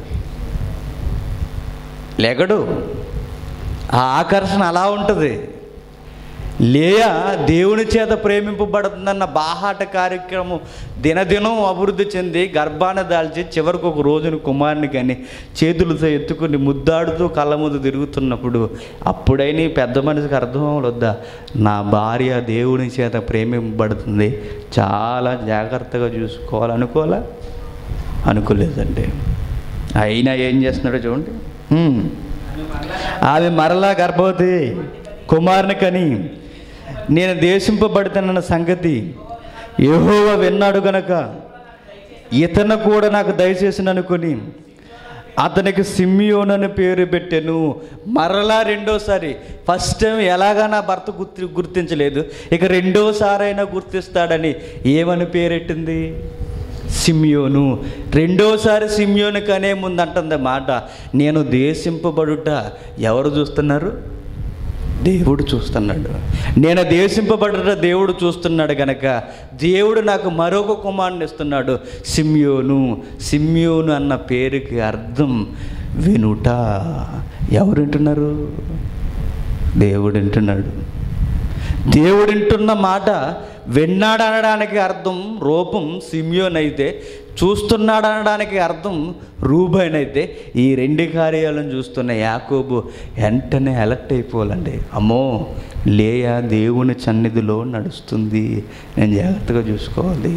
లెగడు ఆ ఆకర్షణ అలా ఉంటుంది లేయా దేవుని చేత ప్రేమింపబడుతుందన్న బాహాట కార్యక్రమం దినదినం అభివృద్ధి చెంది గర్భాన్ని దాల్చి చివరికి ఒక రోజున కుమారుని కానీ చేతులతో ఎత్తుకుని ముద్దాడుతూ కళ్ళ ముందు తిరుగుతున్నప్పుడు అప్పుడైనా ఈ పెద్ద మనిషికి అర్థం అవ్వద్దా నా భార్య దేవుని చేత ప్రేమింపబడుతుంది చాలా జాగ్రత్తగా చూసుకోవాలనుకోవాలా అనుకోలేదండి అయినా ఏం చేస్తున్నాడో చూడండి హ్మ్. ఆమె మరలా గర్భవతి కుమారుని కని నేను దేశింపబడుతున్న సంగతి యెహోవా విన్నాడు గనక ఇతను కూడా నాకు దయచేసి అనుకొని అతనికి సిమ్యోన్ అని పేరు పెట్టాను మరలా రెండోసారి ఫస్ట్ టైం ఎలాగా నా భర్త గుర్తి గుర్తించలేదు ఇక రెండోసారి అయినా గుర్తిస్తాడని ఏమని పేరెట్టింది సిమ్యోను రెండోసారి సిమ్యోను కనే ముందు అంటుంది మాట నేను దేశింపబడుట ఎవరు చూస్తున్నారు దేవుడు చూస్తున్నాడు నేను దేశింపబడుట దేవుడు చూస్తున్నాడు గనక దేవుడు నాకు మరొక కుమారుని ఇస్తున్నాడు సిమ్యోను సిమ్యోను అన్న పేరుకి అర్థం వినుట ఎవరు వింటున్నారు దేవుడు వింటున్నాడు దేవుడు వింటున్న మాట విన్నాడు అనడానికి అర్థం రూపం సిమ్యోన్ అయితే చూస్తున్నాడు అనడానికి అర్థం రూబైన్ అయితే ఈ రెండు కార్యాలను చూస్తున్న యాకోబు వెంటనే అలర్ట్ అయిపోవాలండి అమ్మో లేయా దేవుని సన్నిధిలో నడుస్తుంది నేను జాగ్రత్తగా చూసుకోవాలి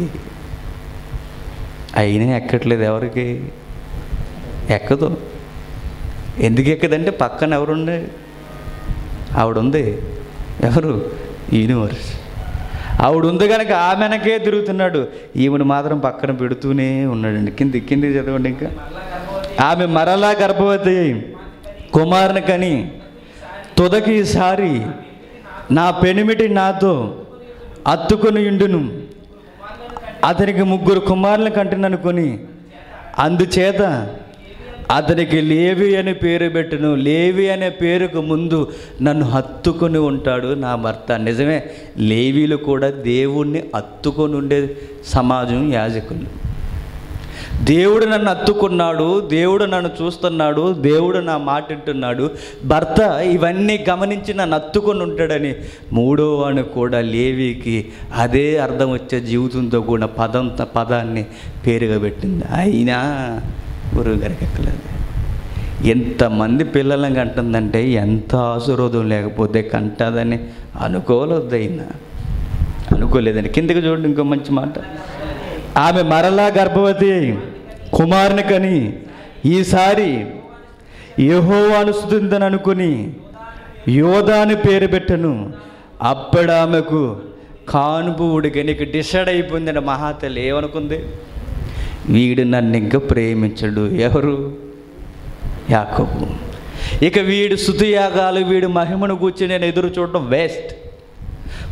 అయినా ఎక్కట్లేదు ఎవరికి ఎక్కదు ఎందుకు ఎక్కదంటే పక్కన ఎవరుండే ఆవిడ ఉంది ఎవరు యూనివర్స్ ఆవిడ ఉంది కనుక ఆమెనకే తిరుగుతున్నాడు ఈమెను మాత్రం పక్కన పెడుతూనే ఉన్నాడండి కింది కింది చదవండి ఇంకా ఆమె మరలా గర్భవతి అయి కుమారుని కని తుదకి ఈసారి నా పెనిమిటి నాతో అత్తుకొని ఉండును అతనికి ముగ్గురు కుమారులను కంటుననుకొని అందుచేత అతనికి లేవి అని పేరు పెట్టును లేవి అనే పేరుకు ముందు నన్ను హత్తుకొని ఉంటాడు నా భర్త నిజమే లేవీలు కూడా దేవుణ్ణి హత్తుకొని ఉండే సమాజం యాజకులు దేవుడు నన్ను హత్తుకున్నాడు దేవుడు నన్ను చూస్తున్నాడు దేవుడు నా మాట వింటున్నాడు భర్త ఇవన్నీ గమనించి నన్ను హత్తుకొని ఉంటాడని మూడో వాడిని కూడా లేవికి అదే అర్థం వచ్చే జీవితంతో కూడిన పదం పదాన్ని పేరుగా పెట్టింది అయినా గురువు గారికి ఎక్కలేదు ఎంతమంది పిల్లలను కంటుందంటే ఎంత ఆశీర్వాదం లేకపోతే కంటదని అనుకోలేదు అయినా అనుకోలేదండి కిందకి చూడండి ఇంకో మంచి మాట ఆమె మరలా గర్భవతి అయి కుమారుని కని ఈసారి యెహోవాను స్తుతిందని అనుకుని యోధాని పేరు పెట్టను అప్పుడు ఆమెకు కానుపు ఉడికని ఇక డిసైడ్ అయిపోయిందండి మహాతల్లి ఏమనుకుంది వీడు నన్ను ఇంకా ప్రేమించడు ఎవరు యాకోబు ఇక వీడు స్థుతియాగాలు వీడు మహిమను కూర్చి నేను ఎదురు చూడటం వేస్ట్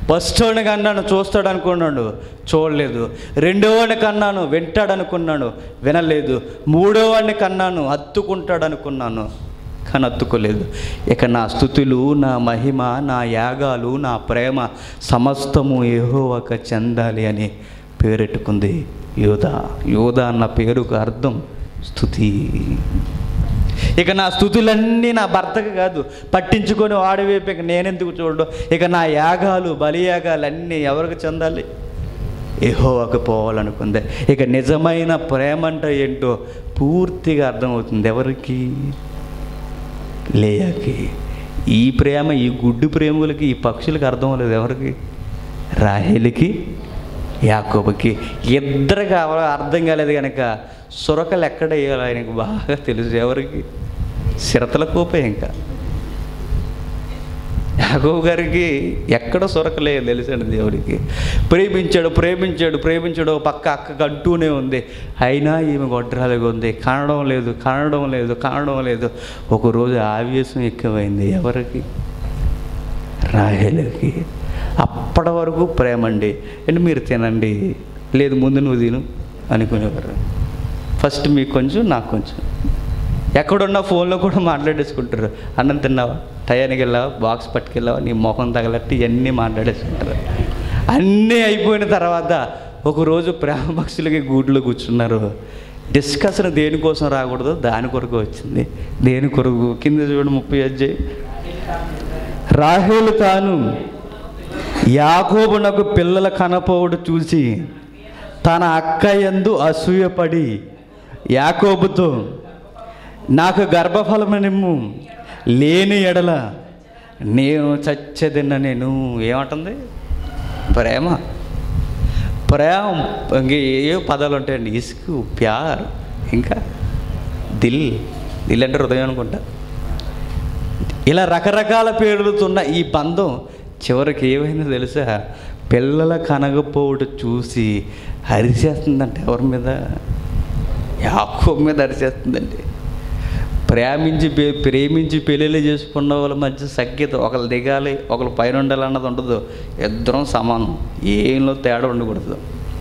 ఫస్ట్ వాడిని కన్నాను చూస్తాడు అనుకున్నాడు చూడలేదు రెండో వాడిని కన్నాను వింటాడు అనుకున్నాను వినలేదు మూడో వాడిని కన్నాను హత్తుకుంటాడు అనుకున్నాను కానీ హత్తుకోలేదు ఇక నా స్థుతులు నా మహిమ నా యాగాలు నా ప్రేమ సమస్తము ఏహోవక చెందాలి అని పేరెట్టుకుంది యోధ యోధ అన్న పేరుకు అర్థం స్థుతి ఇక నా స్థుతులన్నీ నా భర్తకు కాదు పట్టించుకొని వాడివైపు ఇక నేనెందుకు చూడడం ఇక నా యాగాలు బలియాగాలు అన్నీ ఎవరికి చెందాలి ఏహోవకు పోవాలనుకుంది ఇక నిజమైన ప్రేమ అంటే ఏంటో పూర్తిగా అర్థమవుతుంది ఎవరికి లేయాకి ఈ ప్రేమ ఈ గుడ్డు ప్రేములకి ఈ పక్షులకి అర్థం లేదు ఎవరికి రాహేలికి యాకోబుకి ఇద్దరికి అవ- అర్థం కాలేదు కనుక సురకలు ఎక్కడ వేయాలో ఆయనకు బాగా తెలుసు ఎవరికి సిరతల కోపే ఇంకా యాగోబు గారికి ఎక్కడ సొరకలే తెలుసండి దేవుడికి ప్రేమించాడు ప్రేమించాడు ప్రేమించాడు ఓ పక్క అక్క అంటూనే ఉంది అయినా ఈమె గొడ్రాలుగా ఉంది కనడం లేదు కనడం లేదు కనడం లేదు ఒకరోజు ఆవేశం ఎక్కువైంది ఎవరికి రాహేలకి అప్పటి వరకు ప్రేమ అండి అండ్ మీరు తినండి లేదు ముందు నువ్వు తిను అనుకునేవారు ఫస్ట్ మీకు కొంచెం నాకు కొంచెం ఎక్కడున్నా ఫోన్లో కూడా మాట్లాడేసుకుంటారు అన్నం తిన్నావా టయానికి వెళ్ళావా బాక్స్ పట్టుకెళ్ళావా నీ మొహం తగలట్టి ఇవన్నీ మాట్లాడేసుకుంటారు అన్నీ అయిపోయిన తర్వాత ఒకరోజు ప్రేమ పక్షులకి గూట్లో కూర్చున్నారు డిస్కషన్ దేనికోసం రాకూడదు దాని కొరకు వచ్చింది దేని కొరకు కింద చూడు ముప్పై అజ్జాయి రాహేలు తాను యాకోబునకు పిల్లల కనపోవుడు చూసి తన అక్క యందు అసూయపడి యాకోబుతో నాకు గర్భఫలమనిమ్ము లేని ఎడల నేను చచ్చేదిన్న నేను ఏమంటుంది ప్రేమ ప్రేమ ఇంక ఏ పదాలు ఉంటాయండి ఇసుకు ప్యార్ ఇంకా దిల్ దిల్ అంటే హృదయం అనుకుంటా ఇలా రకరకాల పేర్లుతున్న ఈ బంధం చివరికి ఏమైందో తెలుసా పిల్లల కనగపోవుడు చూసి అరిచేస్తుందంటే ఎవరి మీద యాకోబు మీద అరిచేస్తుందండి ప్రేమించి పే- ప్రేమించి పెళ్ళిళ్ళు చేసుకున్న వాళ్ళ మధ్య సఖ్యత ఒకరు దిగాలి ఒకరు పైన ఉండాలి అన్నది ఉండదు ఇద్దరం సమానం ఏంలో తేడా ఉండకూడదు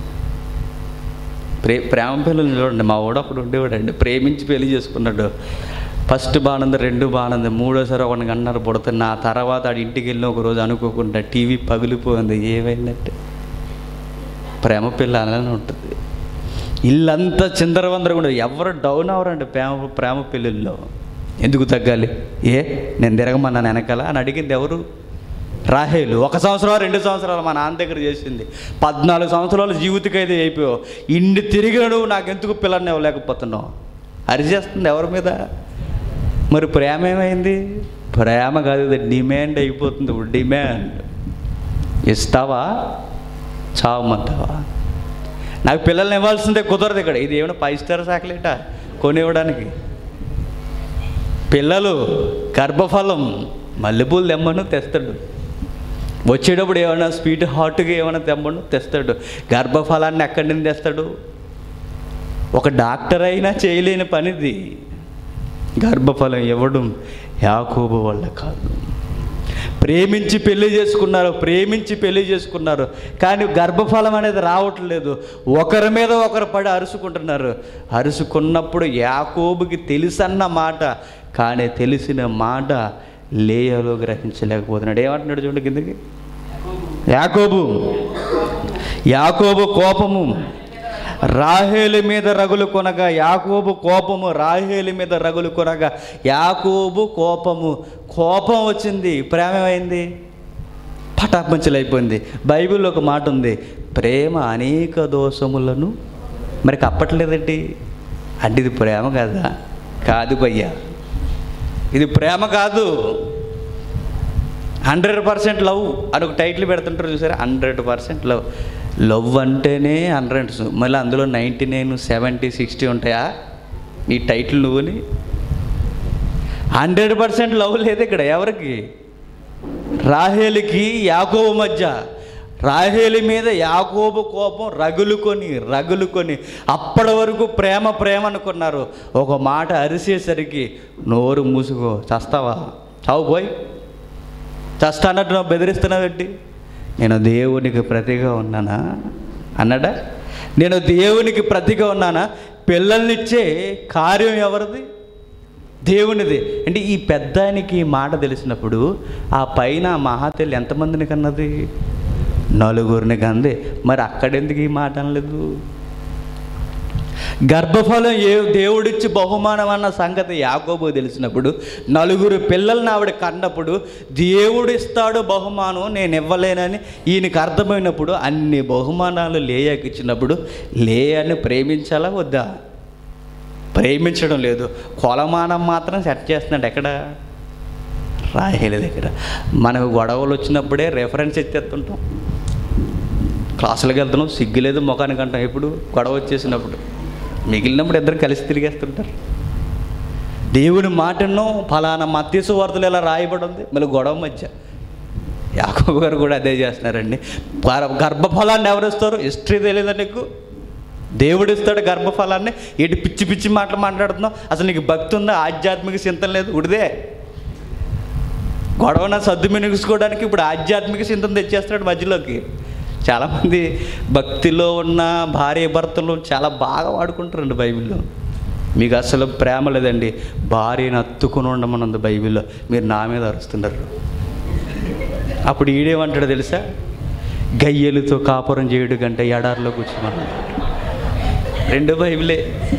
ప్రే ప్రేమ పిల్లలు చూడండి మా వాడు అప్పుడు ఉండేవాడండి ప్రేమించి పెళ్లి చేసుకున్నాడు ఫస్ట్ బాగుంది రెండు బాగుంది మూడోసారి ఒకటి అన్నారు పుడుతుంది నా తర్వాత ఆడి ఇంటికి వెళ్ళిన ఒక రోజు అనుకోకుండా టీవీ పగిలిపోయింది ఏమైందంటే ప్రేమ పిల్ల అలానే ఉంటుంది ఇల్లంతా చిందరవందరగా ఉండదు ఎవరు డౌన్ అవరండి ప్రేమ ప్రేమ పెళ్ళిళ్ళలో ఎందుకు తగ్గాలి ఏ నేను తిరగమన్నాను వెనకాల అని అడిగింది ఎవరు రాహేలు ఒక సంవత్సరం రెండు సంవత్సరాలు మా నాన్న దగ్గర చేసింది పద్నాలుగు సంవత్సరాలు జీవితకైతే అయిపోయావు ఇన్ని తిరిగిన నువ్వు నాకెందుకు పిల్లల్ని ఇవ్వలేకపోతున్నావు అరిచేస్తుంది ఎవరి మీద మరి ప్రేమ ఏమైంది ప్రేమ కాదు ఇది డిమాండ్ అయిపోతుంది ఇప్పుడు డిమాండ్ ఇస్తావా చావమంటావా నాకు పిల్లల్ని ఇవ్వాల్సిందే కుదరదు ఇక్కడ ఇది ఏమైనా ఫైవ్ స్టార్ చాక్లెటా కొనివ్వడానికి పిల్లలు గర్భఫలం మల్లెపూలు తెమ్మను తెస్తాడు వచ్చేటప్పుడు ఏమైనా స్వీట్ హాట్గా ఏమైనా తెమ్మను తెస్తాడు గర్భఫలాన్ని ఎక్కడి నుంచి తెస్తాడు ఒక డాక్టర్ అయినా చేయలేని పనిది గర్భఫలం ఇవ్వడం యాకోబు వల్ల కాదు ప్రేమించి పెళ్లి చేసుకున్నారు ప్రేమించి పెళ్లి చేసుకున్నారు కానీ గర్భఫలం అనేది రావట్లేదు ఒకరి మీద ఒకరు పడి అరుచుకుంటున్నారు అరుచుకున్నప్పుడు యాకోబుకి తెలుసన్న మాట కానీ తెలిసిన మాట లేయలో గ్రహించలేకపోతున్నాడు ఏమంటున్నాడు చూడండి కిందకి యాకోబు యాకోబు కోపము రాహేలు మీద రగులు కొనగా యాకోబు కోపము రాహేలు మీద రగులు కొనగా యాకోబు కోపము కోపం వచ్చింది ప్రేమ ఏమైంది పటాపంచలైపోయింది బైబిల్లో ఒక మాట ఉంది ప్రేమ అనేక దోషములను మరి కప్పట్లేదండి అంటే ఇది ప్రేమ కాదా కాదు భయ్యా ఇది ప్రేమ కాదు హండ్రెడ్ పర్సెంట్ లవ్ అని ఒక టైటిల్ పెడుతుంటారు చూసారా హండ్రెడ్ పర్సెంట్ లవ్ లవ్ అంటేనే హండ్రెడ్స్ మళ్ళీ అందులో నైంటీ నైన్ సెవెంటీ సిక్స్టీ ఉంటాయా ఈ టైటిల్ నువ్వుని హండ్రెడ్ పర్సెంట్ లవ్ లేదు ఇక్కడ ఎవరికి రాహేలికి యాకోబు మధ్య రాహేలి మీద యాకోబు కోపం రగులుకొని రగులుకొని అప్పటి వరకు ప్రేమ ప్రేమ అనుకున్నారు ఒక మాట అరిసేసరికి నోరు మూసుకో చస్తావా చావు పోయి చస్తా అన్నట్టు నువ్వు బెదిరిస్తున్నావు ఏంటి నేను దేవునికి ప్రతిగా ఉన్నానా అన్నాడా నేను దేవునికి ప్రతిగా ఉన్నానా పిల్లల్నిచ్చే కార్యం ఎవరిది దేవునిది అంటే ఈ పెద్దానికి ఈ మాట తెలిసినప్పుడు ఆ పైన ఆ మహాతల్లి ఎంతమందిని కన్నది నలుగురిని కంది మరి అక్కడెందుకు ఈ మాట అనలేదు గర్భఫలం ఏ దేవుడిచ్చి బహుమానం అన్న సంగతి యాకోబు తెలిసినప్పుడు నలుగురు పిల్లల్ని ఆవిడ కన్నప్పుడు దేవుడు ఇస్తాడు బహుమానం నేను ఇవ్వలేనని ఈయనకి అర్థమైనప్పుడు అన్ని బహుమానాలు లేయాకి ఇచ్చినప్పుడు లేయాన్ని ప్రేమించాలా వద్దా ప్రేమించడం లేదు కొలమానం మాత్రం సెట్ చేస్తున్నాడు ఎక్కడ రాయల దగ్గర మనకు గొడవలు వచ్చినప్పుడే రెఫరెన్స్ ఎత్తేస్తుంటాం క్లాసులకు వెళ్తున్నాం సిగ్గులేదు ముఖానికి అంటాం ఎప్పుడు గొడవ వచ్చేసినప్పుడు మిగిలినప్పుడు ఇద్దరు కలిసి తిరిగేస్తుంటారు దేవుని మాటను ఫలానా మత్స్సు వార్తలు ఎలా రాయబడి ఉంది మళ్ళీ గొడవ మధ్య యాకోబు గారు కూడా అదే చేస్తున్నారండి గర్- గర్భఫలాన్ని ఎవరిస్తారు హిస్టరీ తెలియదా నీకు దేవుడు ఇస్తాడు గర్భఫలాన్ని ఏంటి పిచ్చి పిచ్చి మాటలు మాట్లాడుతున్నావు అసలు నీకు భక్తి ఉందా ఆధ్యాత్మిక చింతన లేదు ఉడిదే గొడవన సర్దు మినుగుసుకోవడానికి ఇప్పుడు ఆధ్యాత్మిక చింతన తెచ్చేస్తున్నాడు మధ్యలోకి చాలామంది భక్తిలో ఉన్న భార్య భర్తలు చాలా బాగా వాడుకుంటారండి బైబిల్లో మీకు అసలు ప్రేమ లేదండి భార్యను అత్తుకుని ఉండమన్నది బైబిల్లో మీరు నా మీద అరుస్తున్నారు అప్పుడు ఈడేమంటాడు తెలుసా గయ్యలతో కాపురం చేయుడు కంటే ఎడారిలో కూర్చోమన్నాడు రెండు బైబిలే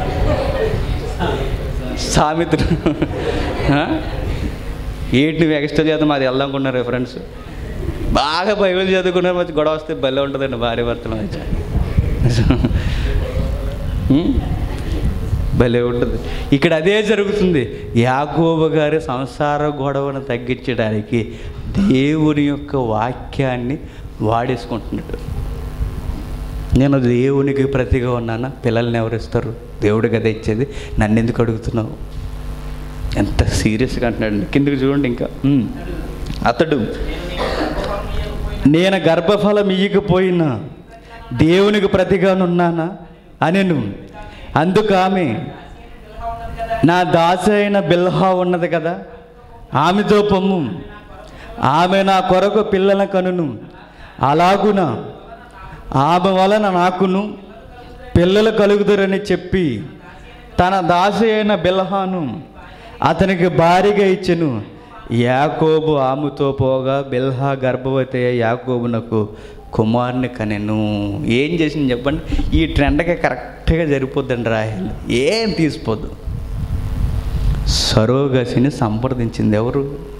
సామెతలు ఆ? ఏంటి నువ్వు ఎక్స్ట్రా చేద్దాం అది వెళ్దామనుకున్నారు ఫ్రెండ్స్ బాగా బైబిల్ చదువుకున్నారు మంచి గొడవ వస్తే భలే ఉంటుందండి భార్య భర్తల మధ్య ఉం? భలే ఉంటుంది ఇక్కడ అదే జరుగుతుంది యాకోబు గారి సంసార గొడవను తగ్గించడానికి దేవుని యొక్క వాక్యాన్ని వాడేసుకుంటున్నాడు నేను దేవునికి ప్రతిగా ఉన్నానా పిల్లల్ని ఎవరిస్తారు దేవుడు కదా ఇచ్చేది నన్ను ఎందుకు అడుగుతున్నావు ఎంత సీరియస్గా అంటున్నాడు కిందకి చూడండి ఇంకా ఉమ్. అతడు నేను గర్భఫలం ఇయ్యకపోయినా దేవునికి ప్రతిగానున్నానా అనెను అందుకు ఆమె నా దాసి అయిన బిల్హా ఉన్నది కదా ఆమెతో పొమ్ము ఆమె నా కొరకు పిల్లల కనును అలాగున ఆమె వలన నాకును పిల్లలు కలుగుతారని చెప్పి తన దాసి అయిన బిల్హాను అతనికి భారీగా ఇచ్చెను యాకోబు ఆమెతో పోగా బిల్హా గర్భవతి అయ్యే యాకోబునకు కుమారుని కనెను ఏం చేసింది చెప్పండి ఈ ట్రెండ్కి కరెక్ట్గా సరిపోద్దండి రాయలు ఏం తీసిపోద్దు సరోగసిని సంప్రదించింది ఎవరు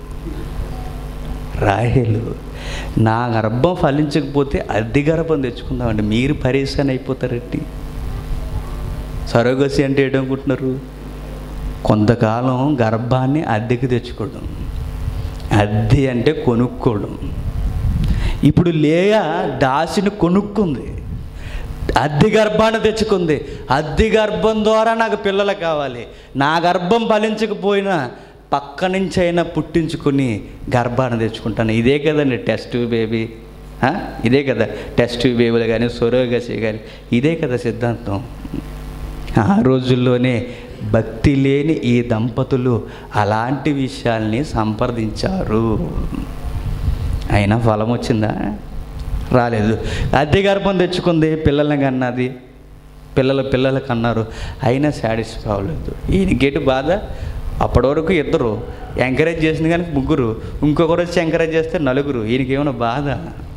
రాహేలు నా గర్భం ఫలించకపోతే అద్దె గర్భం తెచ్చుకుందామండి మీరు పరేషాన్ అయిపోతారండి సరోగసి అంటే ఏంటనుకుంటున్నారు కొంతకాలం గర్భాన్ని అద్దెకి తెచ్చుకోవడం అద్దె అంటే కొనుక్కోవడం ఇప్పుడు లేయ దాసిని కొనుక్కుంది అద్దె గర్భాన్ని తెచ్చుకుంది అద్దె గర్భం ద్వారా నాకు పిల్లలు కావాలి నా గర్భం ఫలించకపోయినా పక్క నుంచి అయినా పుట్టించుకుని గర్భాన్ని తెచ్చుకుంటాను ఇదే కదండి టెస్ట్ బేబీ ఆ? ఇదే కదా టెస్ట్ బేబీలు కానీ సొరోగసి కానీ ఇదే కదా సిద్ధాంతం ఆ రోజుల్లోనే భక్తి లేని ఈ దంపతులు అలాంటి విషయాల్ని సంప్రదించారు అయినా ఫలం వచ్చిందా రాలేదు అద్దె గర్భం తెచ్చుకుంది పిల్లల్ని కన్నది పిల్లలు పిల్లలకు అన్నారు అయినా సాటిస్ఫై అవ్వలేదు ఈయనకేటి బాధ అప్పటి వరకు ఇద్దరు ఎంకరేజ్ చేసింది కానీ ముగ్గురు ఇంకొకరు వచ్చి ఎంకరేజ్ చేస్తే నలుగురు ఈయనకేమైనా బాధ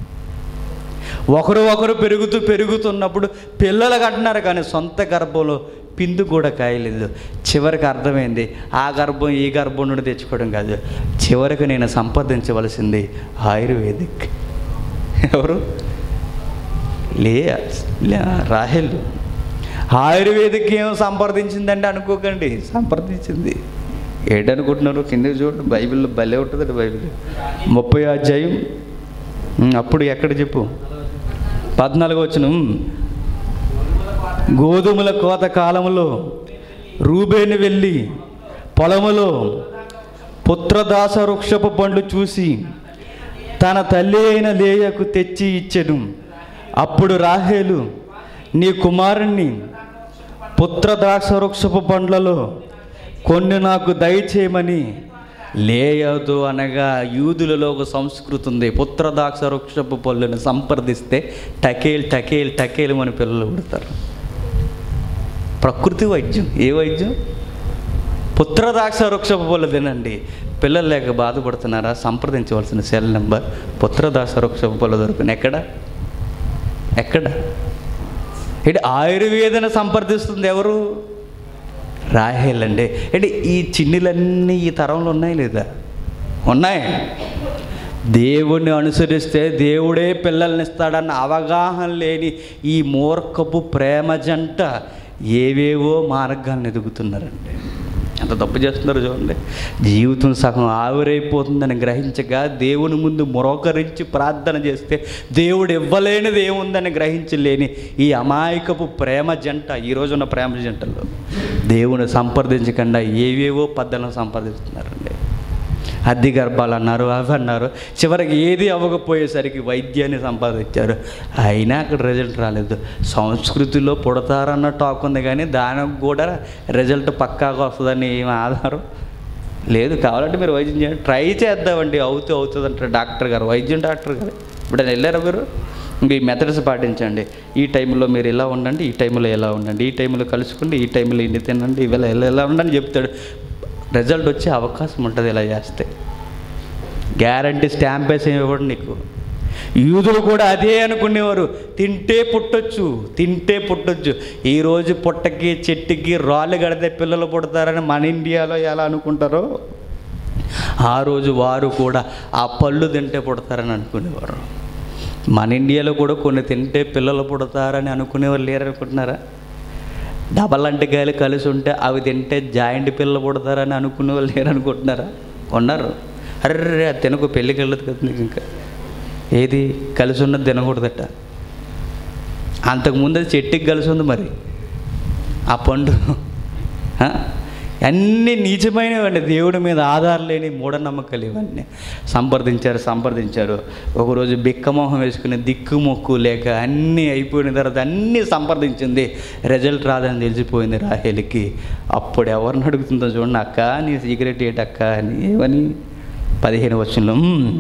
ఒకరు ఒకరు పెరుగుతూ పెరుగుతున్నప్పుడు పిల్లలకు అంటున్నారు కానీ సొంత గర్భంలో పిందు కూడా కాయలేదు చివరికి అర్థమైంది ఆ గర్భం ఈ గర్భం నుండి తెచ్చుకోవడం కాదు చివరికి నేను సంపాదించవలసింది ఆయుర్వేదిక్ ఎవరు లే లే- రాహెల్ ఆయుర్వేదిక్ ఏం సంప్రదించిందంటే అనుకోకండి సంప్రదించింది ఏంటనుకుంటున్నారు కింద చూడండి బైబిల్లో భలే ఉంటుందండి బైబిల్ ముప్పై అధ్యాయం ఉమ్, అప్పుడు ఎక్కడ చెప్పు పద్నాలుగు వచ్చిన గోధుమల కోత కాలములో రూబేని వెళ్ళి పొలములో పుత్రదాస వృక్షపు పండ్లు చూసి తన తల్లి అయిన లేయకు తెచ్చి ఇచ్చెను అప్పుడు రాహేలు నీ కుమారుణ్ణి పుత్రద్రాక్ష వృక్షపు పండ్లలో కొన్ని నాకు దయచేయమని లేయదు అనగా యూదులలో ఒక సంస్కృతి ఉంది పుత్రదాక్ష వృక్షపు పళ్ళుని సంప్రదిస్తే టకేల్ టకేల్ టకేల్ అని పిల్లలు పుడతారు ప్రకృతి వైద్యం ఏ వైద్యం పుత్రదాక్ష వృక్షపు పళ్ళు తినండి పిల్లలు లేక బాధపడుతున్నారా సంప్రదించవలసిన సెల్ నెంబర్ పుత్రదాక్ష వృక్షపు పళ్ళు దొరుకుని ఎక్కడ ఎక్కడ ఏంటి ఆయుర్వేదన సంప్రదిస్తుంది ఎవరు రాహేల్ అండి అంటే ఈ చిన్నిలన్నీ ఈ తరంలో ఉన్నాయి లేదా ఉన్నాయి దేవుణ్ణి అనుసరిస్తే దేవుడే పిల్లల్ని ఇస్తాడన్న అవగాహన లేని ఈ మూర్ఖపు ప్రేమ జంట ఏవేవో మార్గాలను ఎదుగుతున్నారండి ఎంత తప్పు చేస్తున్నారు చూడండి జీవితం సగం ఆవిరైపోతుందని గ్రహించగా దేవుని ముందు మొరోకరించి ప్రార్థన చేస్తే దేవుడు ఇవ్వలేనిది ఏముందని గ్రహించలేని ఈ అమాయకపు ప్రేమ జంట ఈ రోజున్న ప్రేమ జంటలో దేవుని సంప్రదించకుండా ఏవేవో పద్ధతులను సంప్రదిస్తున్నారండి అద్దె గర్భాలు అన్నారు అవి అన్నారు చివరికి ఏది అవ్వకపోయేసరికి వైద్యాన్ని సంపాదించారు అయినా అక్కడ రిజల్ట్ రాలేదు సంస్కృతిలో పుడతారన్న టాక్ ఉంది కానీ దానికి కూడా రిజల్ట్ పక్కాగా వస్తుందని ఏం ఆధారం లేదు కావాలంటే మీరు వైద్యం చేయండి ట్రై చేద్దామండి అవుతూ అవుతుంది అంటారు డాక్టర్ గారు వైద్యం డాక్టర్ గారు ఇప్పుడు వెళ్ళారా మీరు మీ మెథడ్స్ పాటించండి ఈ టైంలో మీరు ఇలా ఉండండి ఈ టైంలో ఎలా ఉండండి ఈ టైంలో కలుసుకోండి ఈ టైంలో ఇన్ని తినండి ఇవాళ ఎలా ఎలా ఉండండి చెప్తాడు రిజల్ట్ వచ్చే అవకాశం ఉంటుంది ఇలా చేస్తే గ్యారంటీ స్టాంప్ వేసి ఇవ్వడు నీకు యూదులు కూడా అదే అనుకునేవారు తింటే పుట్టొచ్చు తింటే పుట్టొచ్చు ఈరోజు పుట్టకి చెట్టుకి రాళ్ళు కడితే పిల్లలు పుడతారని మన ఇండియాలో ఎలా అనుకుంటారో ఆ రోజు వారు కూడా ఆ పళ్ళు తింటే పుడతారని అనుకునేవారు మన ఇండియాలో కూడా కొన్ని తింటే పిల్లలు పుడతారని అనుకునేవారు లేరు అనుకుంటున్నారా డబల్ అంటకాయలు కలిసి ఉంటే అవి తింటే జాయింట్ పిల్లలు పుడతారని అనుకునే వాళ్ళు లేరు అనుకుంటున్నారా ఉన్నారు అర్రే అది తినకు పెళ్ళికి వెళ్ళదు కదా నీకు ఇంకా ఏది కలిసి ఉన్నది తినకూడదట అంతకుముందు అది చెట్టుకి కలిసి ఉంది మరి ఆ పండు ఆ? అన్నీ నీచమైనవండి దేవుడి మీద ఆధారం లేని మూఢనమ్మకాలు ఇవన్నీ సంప్రదించారు సంప్రదించారు ఒకరోజు బిక్కమోహం వేసుకుని దిక్కు మొక్కు లేక అన్నీ అయిపోయిన తర్వాత అన్నీ సంప్రదించింది రిజల్ట్ రాదని తెలిసిపోయింది రాహేలికి అప్పుడు ఎవరిని అడుగుతుందో చూడండి అక్క నీ సీక్రెట్ ఏంటక్క అని ఏమని పదిహేను వచ్చంలో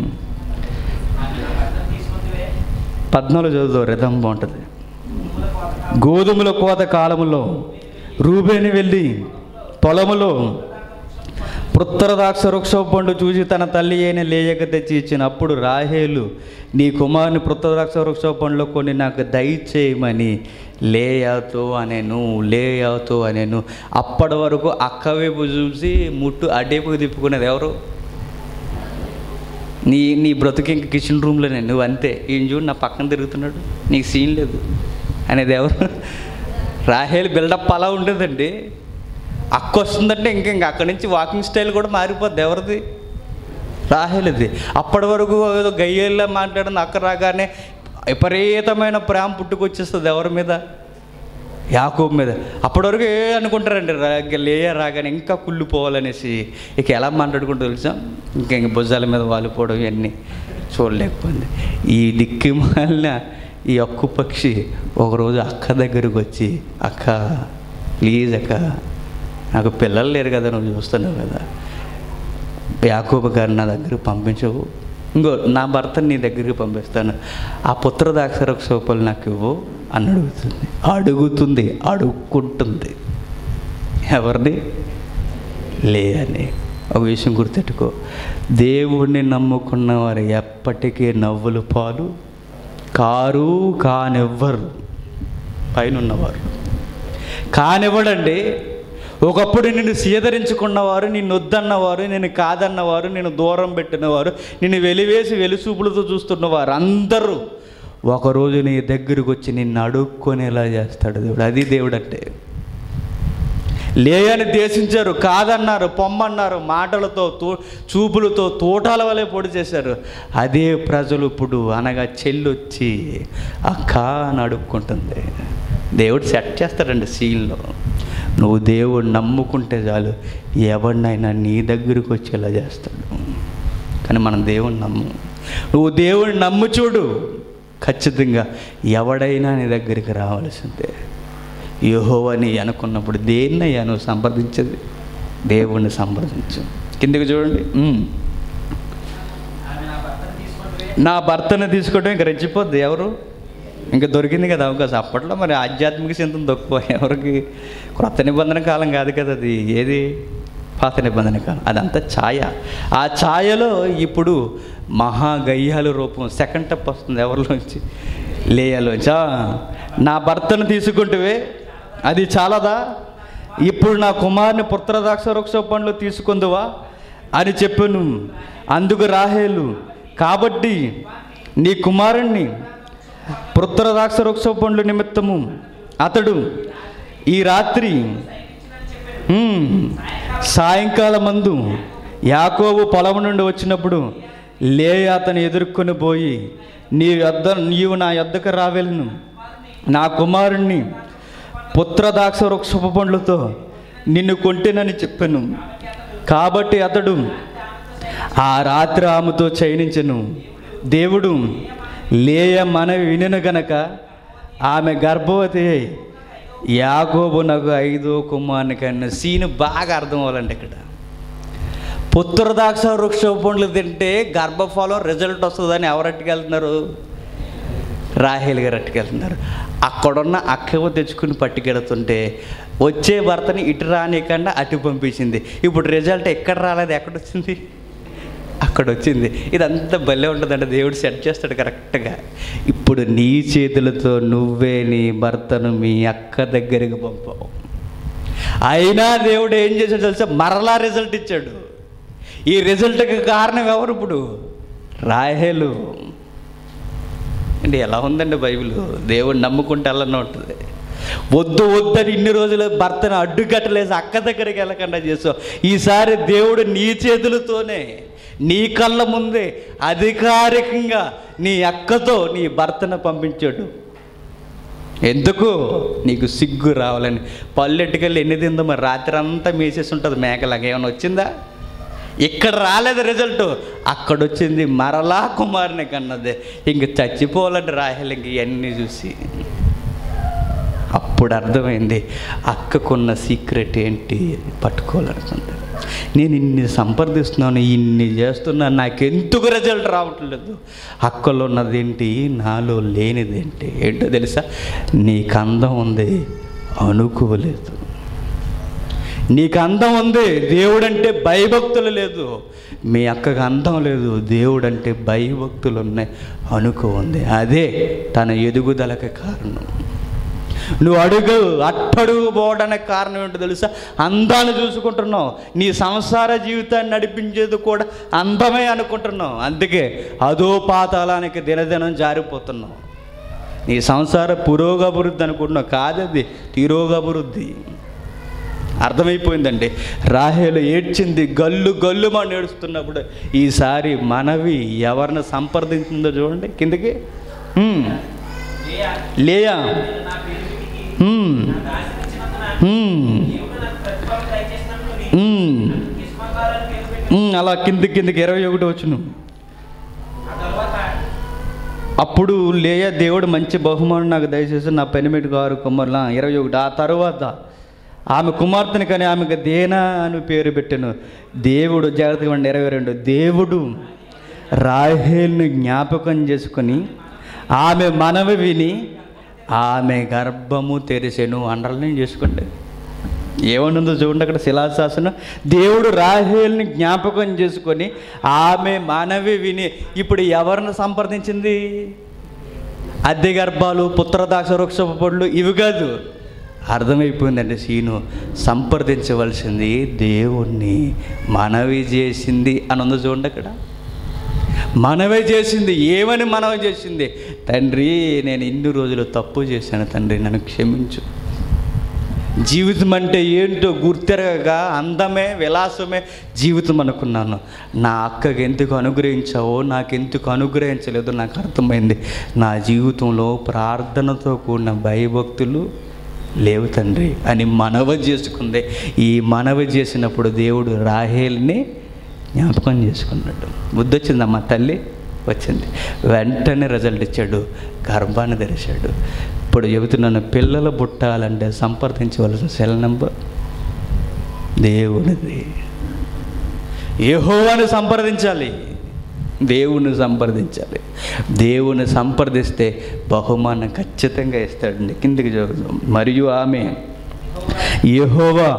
పద్నాలుగు చదువు రిధం బాగుంటుంది గోధుమల కోత కాలములో రూబేని వెళ్ళి పొలములో పుత్రదాక్ష వృక్ష పండు చూసి తన తల్లి అయిన లేయక తెచ్చి ఇచ్చినప్పుడు రాహేలు నీ కుమారుని పుత్రదాక్ష వృక్ష పండులో కొన్ని నాకు దయచేయమని లేయాతో అనేను లేయాతో అనేను అప్పటి వరకు అక్క వైపు చూసి ముట్టు అడ్డేపుకు తిప్పుకునేది ఎవరు నీ నీ బ్రతుకు ఇంక కిచెన్ రూమ్లోనే నువ్వు అంతే ఈయన చూడు నా పక్కన తిరుగుతున్నాడు నీకు సీన్ లేదు అనేది ఎవరు రాహేల్ బిల్డప్ అలా ఉండేదండి అక్క వస్తుందంటే ఇంక ఇంక అక్కడి నుంచి వాకింగ్ స్టైల్ కూడా మారిపోద్ది ఎవరిది రాహేల్ది అప్పటి వరకు ఏదో గయ్యేళ్ళ మాట్లాడిన అక్క రాగానే విపరీతమైన ప్రేమ పుట్టుకొచ్చేస్తుంది ఎవరి మీద యాకూబ్ మీద అప్పటి వరకు ఏ అనుకుంటారండి రా- లేయ రాగానే ఇంకా కుళ్ళిపోవాలనేసి ఇక ఎలా మాట్లాడుకుంటూ తెలుసా ఇంకా ఇంక భుజాల మీద వాలిపోవడం ఇవన్నీ చూడలేకపోయింది ఈ దిక్కి మాలిన ఈ అక్కు పక్షి ఒకరోజు అక్క దగ్గరకు వచ్చి అక్క ప్లీజ్ అక్క నాకు పిల్లలు లేరు కదా నువ్వు చూస్తున్నావు కదా యాకూబ గారు నా దగ్గరికి పంపించవు ఇంకో నా భర్తని నీ దగ్గరికి పంపిస్తాను ఆ పుత్రదాక్షర సోపలు నాకు ఇవ్వు అని అడుగుతుంది అడుగుతుంది అడుక్కుంటుంది ఎవరిని లే అని ఒక విషయం గుర్తెట్టుకో దేవుణ్ణి నమ్ముకున్న వారు ఎప్పటికీ నవ్వులు పాలు కారు కానివ్వరు పైన ఉన్నవారు కానివ్వడండి ఒకప్పుడు నిన్ను సీదరించుకున్నవారు నిన్ను వద్దన్నవారు నేను కాదన్నవారు నేను దూరం పెట్టినవారు నిన్ను వెలివేసి వెలుసూపులతో చూస్తున్నవారు అందరూ ఒకరోజు నీ దగ్గరకు వచ్చి నిన్ను అడుక్కొనేలా చేస్తాడు దేవుడు అది దేవుడు అంటే లేయని దేశించారు కాదన్నారు పొమ్మన్నారు మాటలతో తో చూపులతో తోటాల వలె పొడి చేశారు అదే ప్రజలు ఇప్పుడు అనగా చెల్లొచ్చి అక్క అని అడుక్కుంటుంది దేవుడు సెట్ చేస్తాడండి సీన్లో నువ్వు దేవుడు నమ్ముకుంటే చాలు ఎవరినైనా నీ దగ్గరికి వచ్చేలా చేస్తాడు కానీ మనం దేవుని నమ్ము నువ్వు దేవుడిని నమ్ము చూడు ఖచ్చితంగా ఎవడైనా నీ దగ్గరికి రావాల్సిందే యహోవని అనుకున్నప్పుడు దేన్నయ్యా నువ్వు సంప్రదించేది దేవుణ్ణి సంప్రదించు కిందకి చూడండి ఉమ్. నా భర్తను తీసుకోవడం ఇంక రెచ్చిపోద్ది ఎవరు ఇంకా దొరికింది కదా అవకాశం అప్పట్లో మరి ఆధ్యాత్మిక చింతన తక్కువ ఎవరికి క్రొత్త నిబంధన కాలం కాదు కదా అది ఏది పాత నిబంధన కాలం అదంతా ఛాయ ఆ ఛాయలో ఇప్పుడు మహాగయ్యాల రూపం సెకండ్ టప్ వస్తుంది ఎవరిలోంచి లేయలోంచి ఆ, నా భర్తను తీసుకుంటువే అది చాలదా ఇప్పుడు నా కుమారుని పుత్రదాక్ష వృక్ష పండ్లు తీసుకుందువా అని చెప్పాను అందుకు రాహేలు కాబట్టి నీ కుమారుణ్ణి పుత్రదాక్ష వృక్ష పండ్లు నిమిత్తము అతడు ఈ రాత్రి ఉమ్, సాయంకాలం మందు యాకోబు పొలం నుండి వచ్చినప్పుడు లే అతను ఎదుర్కొని పోయి నీ యొద్ద నీవు నా యొద్దకు రావెలను నా కుమారుణ్ణి పుత్రదాక్ష వృక్షపు పండ్లతో నిన్ను కొంటేనని చెప్పాను కాబట్టి అతడు ఆ రాత్రి ఆమెతో చయనించెను దేవుడు లేయ మనవి వినను గనక ఆమె గర్భవతి అయి యాకోబు నాకు ఐదో కుమారుని కన్నా సీన్ బాగా అర్థం అవ్వాలండి ఇక్కడ పుత్రదాక్ష వృక్ష పండ్లు తింటే గర్భఫలం రిజల్ట్ వస్తుందని ఎవరు అట్టుకెళ్తున్నారు రాహేల్ గారు అట్టుకెళ్తున్నారు అక్కడున్న అక్కవ తెచ్చుకుని పట్టుకెడుతుంటే వచ్చే భర్తని ఇటు రానికన్నా అటు పంపించింది ఇప్పుడు రిజల్ట్ ఎక్కడ రాలేదు ఎక్కడ వచ్చింది అక్కడ వచ్చింది ఇదంతా భలే ఉంటుందంటే దేవుడు సెట్ చేస్తాడు కరెక్ట్గా ఇప్పుడు నీ చేతులతో నువ్వే నీ భర్తను మీ అక్క దగ్గరికి పంపావు అయినా దేవుడు ఏం చేశాడు తెలుసా మరలా రిజల్ట్ ఇచ్చాడు ఈ రిజల్ట్కి కారణం ఎవరు ఇప్పుడు రాహేలు అంటే ఎలా ఉందండి బైబిల్ దేవుడు నమ్ముకుంటే అలానే ఉంటుంది వద్దు వద్దని ఇన్ని రోజులు భర్తను అడ్డుకట్టలేసి అక్క దగ్గరికి వెళ్ళకుండా చేసావు ఈసారి దేవుడు నీ చేతులతోనే నీ కళ్ళ ముందే అధికారికంగా నీ అక్కతో నీ భర్తను పంపించాడు ఎందుకు నీకు సిగ్గు రావాలని పల్లెట్టుకెళ్ళి ఎన్ని తిందో మరి రాత్రి అంతా మేసేసి ఉంటుంది మేకలాగా ఏమైనా వచ్చిందా ఇక్కడ రాలేదు రిజల్ట్ అక్కడ వచ్చింది మరలా కుమారుని కన్నదే ఇంక చచ్చిపోవాలంటే రాహేల్ ఇంక ఇవన్నీ చూసి అప్పుడు అర్థమైంది అక్కకున్న సీక్రెట్ ఏంటి పట్టుకోవాలనుకుంది నేను ఇన్ని సంప్రదిస్తున్నాను ఇన్ని చేస్తున్నాను నాకెందుకు రిజల్ట్ రావట్లేదు అక్కలో ఉన్నదేంటి నాలో లేనిదేంటి ఏంటో తెలుసా నీకు అందం ఉంది అనుకోలేదు నీకు అందం ఉంది దేవుడంటే భయభక్తులు లేదు మీ అక్కకు అందం లేదు దేవుడంటే భయభక్తులు ఉన్నాయి అనుకో ఉంది అదే తన ఎదుగుదలకు కారణం నువ్వు అడుగు అట్టడుగు పోవడానికి కారణం ఏంటో తెలుసా అందాన్ని చూసుకుంటున్నావు నీ సంసార జీవితాన్ని నడిపించేది కూడా అందమే అనుకుంటున్నావు అందుకే అదో పాతాళానికి దినదినం జారిపోతున్నావు నీ సంసార పురోగభివృద్ధి అనుకుంటున్నావు కాదది తిరోగభివృద్ధి అర్థమైపోయిందండి రాహేలు ఏడ్చింది గల్లు గల్లు మన ఏడుస్తున్నప్పుడు ఈసారి మనవి ఎవరిని సంప్రదించిందో చూడండి కిందకి హ్మ్. లేయా హ్మ్. హ్మ్. హ్మ్. హ్మ్, అలా కింది కిందికి ఇరవై ఒకటి వచ్చును అప్పుడు లేయ దేవుడు మంచి బహుమానం నాకు దయచేసి నా పెనిమిటి గారు కుమారుల ఇరవై ఒకటి ఆ తరువాత ఆమె కుమార్తెని కానీ ఆమెకు దేనా అని పేరు పెట్టాను దేవుడు జాగ్రత్తగా ఉండి ఇరవై రెండు దేవుడు రాహేల్ని జ్ఞాపకం చేసుకొని ఆమె మనవి విని ఆమె గర్భము తెరిసెను అండర్లైన్ చేసుకోండి ఏమనుందో చూడండి అక్కడ శిలాశాసనం దేవుడు రాహేల్ని జ్ఞాపకం చేసుకొని ఆమె మనవి విని ఇప్పుడు ఎవరిని సంప్రదించింది అద్దె గర్భాలు పుత్రదాక్ష వృక్ష పళ్ళు ఇవి కాదు అర్థమైపోయిందండి సీను సంప్రదించవలసింది దేవుణ్ణి మనవి చేసింది అని ఉందో చూడండి అక్కడ మనవే చేసింది ఏమని మనవి చేసింది తండ్రి నేను ఇన్ని రోజులు తప్పు చేశాను తండ్రి నన్ను క్షమించు జీవితం అంటే ఏంటో గుర్తెరగక అందమే విలాసమే జీవితం అనుకున్నాను నా అక్కకి ఎందుకు అనుగ్రహించావో నాకెందుకు అనుగ్రహించలేదో నాకు అర్థమైంది నా జీవితంలో ప్రార్థనతో కూడిన భయభక్తులు లేవు తండ్రి అని మనవ చేసుకుంది ఈ మనవ చేసినప్పుడు దేవుడు రాహేల్ని జ్ఞాపకం చేసుకున్నాడు బుద్ధి వచ్చిందమ్మా తల్లి వచ్చింది వెంటనే రిజల్ట్ ఇచ్చాడు గర్భాన్ని తెరిచాడు ఇప్పుడు చెబుతున్నాను పిల్లలు పుట్టాలంటే సంప్రదించవలసిన సెల్ నెంబర్ దేవునిది యెహోవాను సంప్రదించాలి దేవుని సంప్రదించాలి దేవుని సంప్రదిస్తే బహుమానం ఖచ్చితంగా ఇస్తాడండి కిందికి చూద్దాం మరియు ఆమె యెహోవా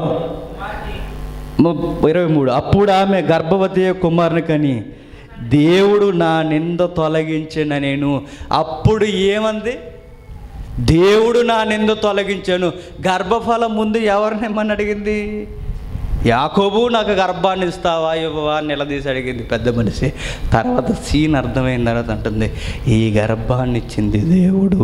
ము- ఇరవై మూడు అప్పుడు ఆమె గర్భవతి కుమారుని కని దేవుడు నా నింద తొలగించిన నేను అప్పుడు ఏమంది దేవుడు నా నింద తొలగించాను గర్భఫలం ముందు ఎవరినేమని అడిగింది యాకోబు నాకు గర్భాన్ని ఇస్తావా ఇవ్వవా అని నిలదీసి అడిగింది పెద్ద మనిషి తర్వాత సీన్ అర్థమైన తర్వాత అంటుంది ఈ గర్భాన్ని ఇచ్చింది దేవుడు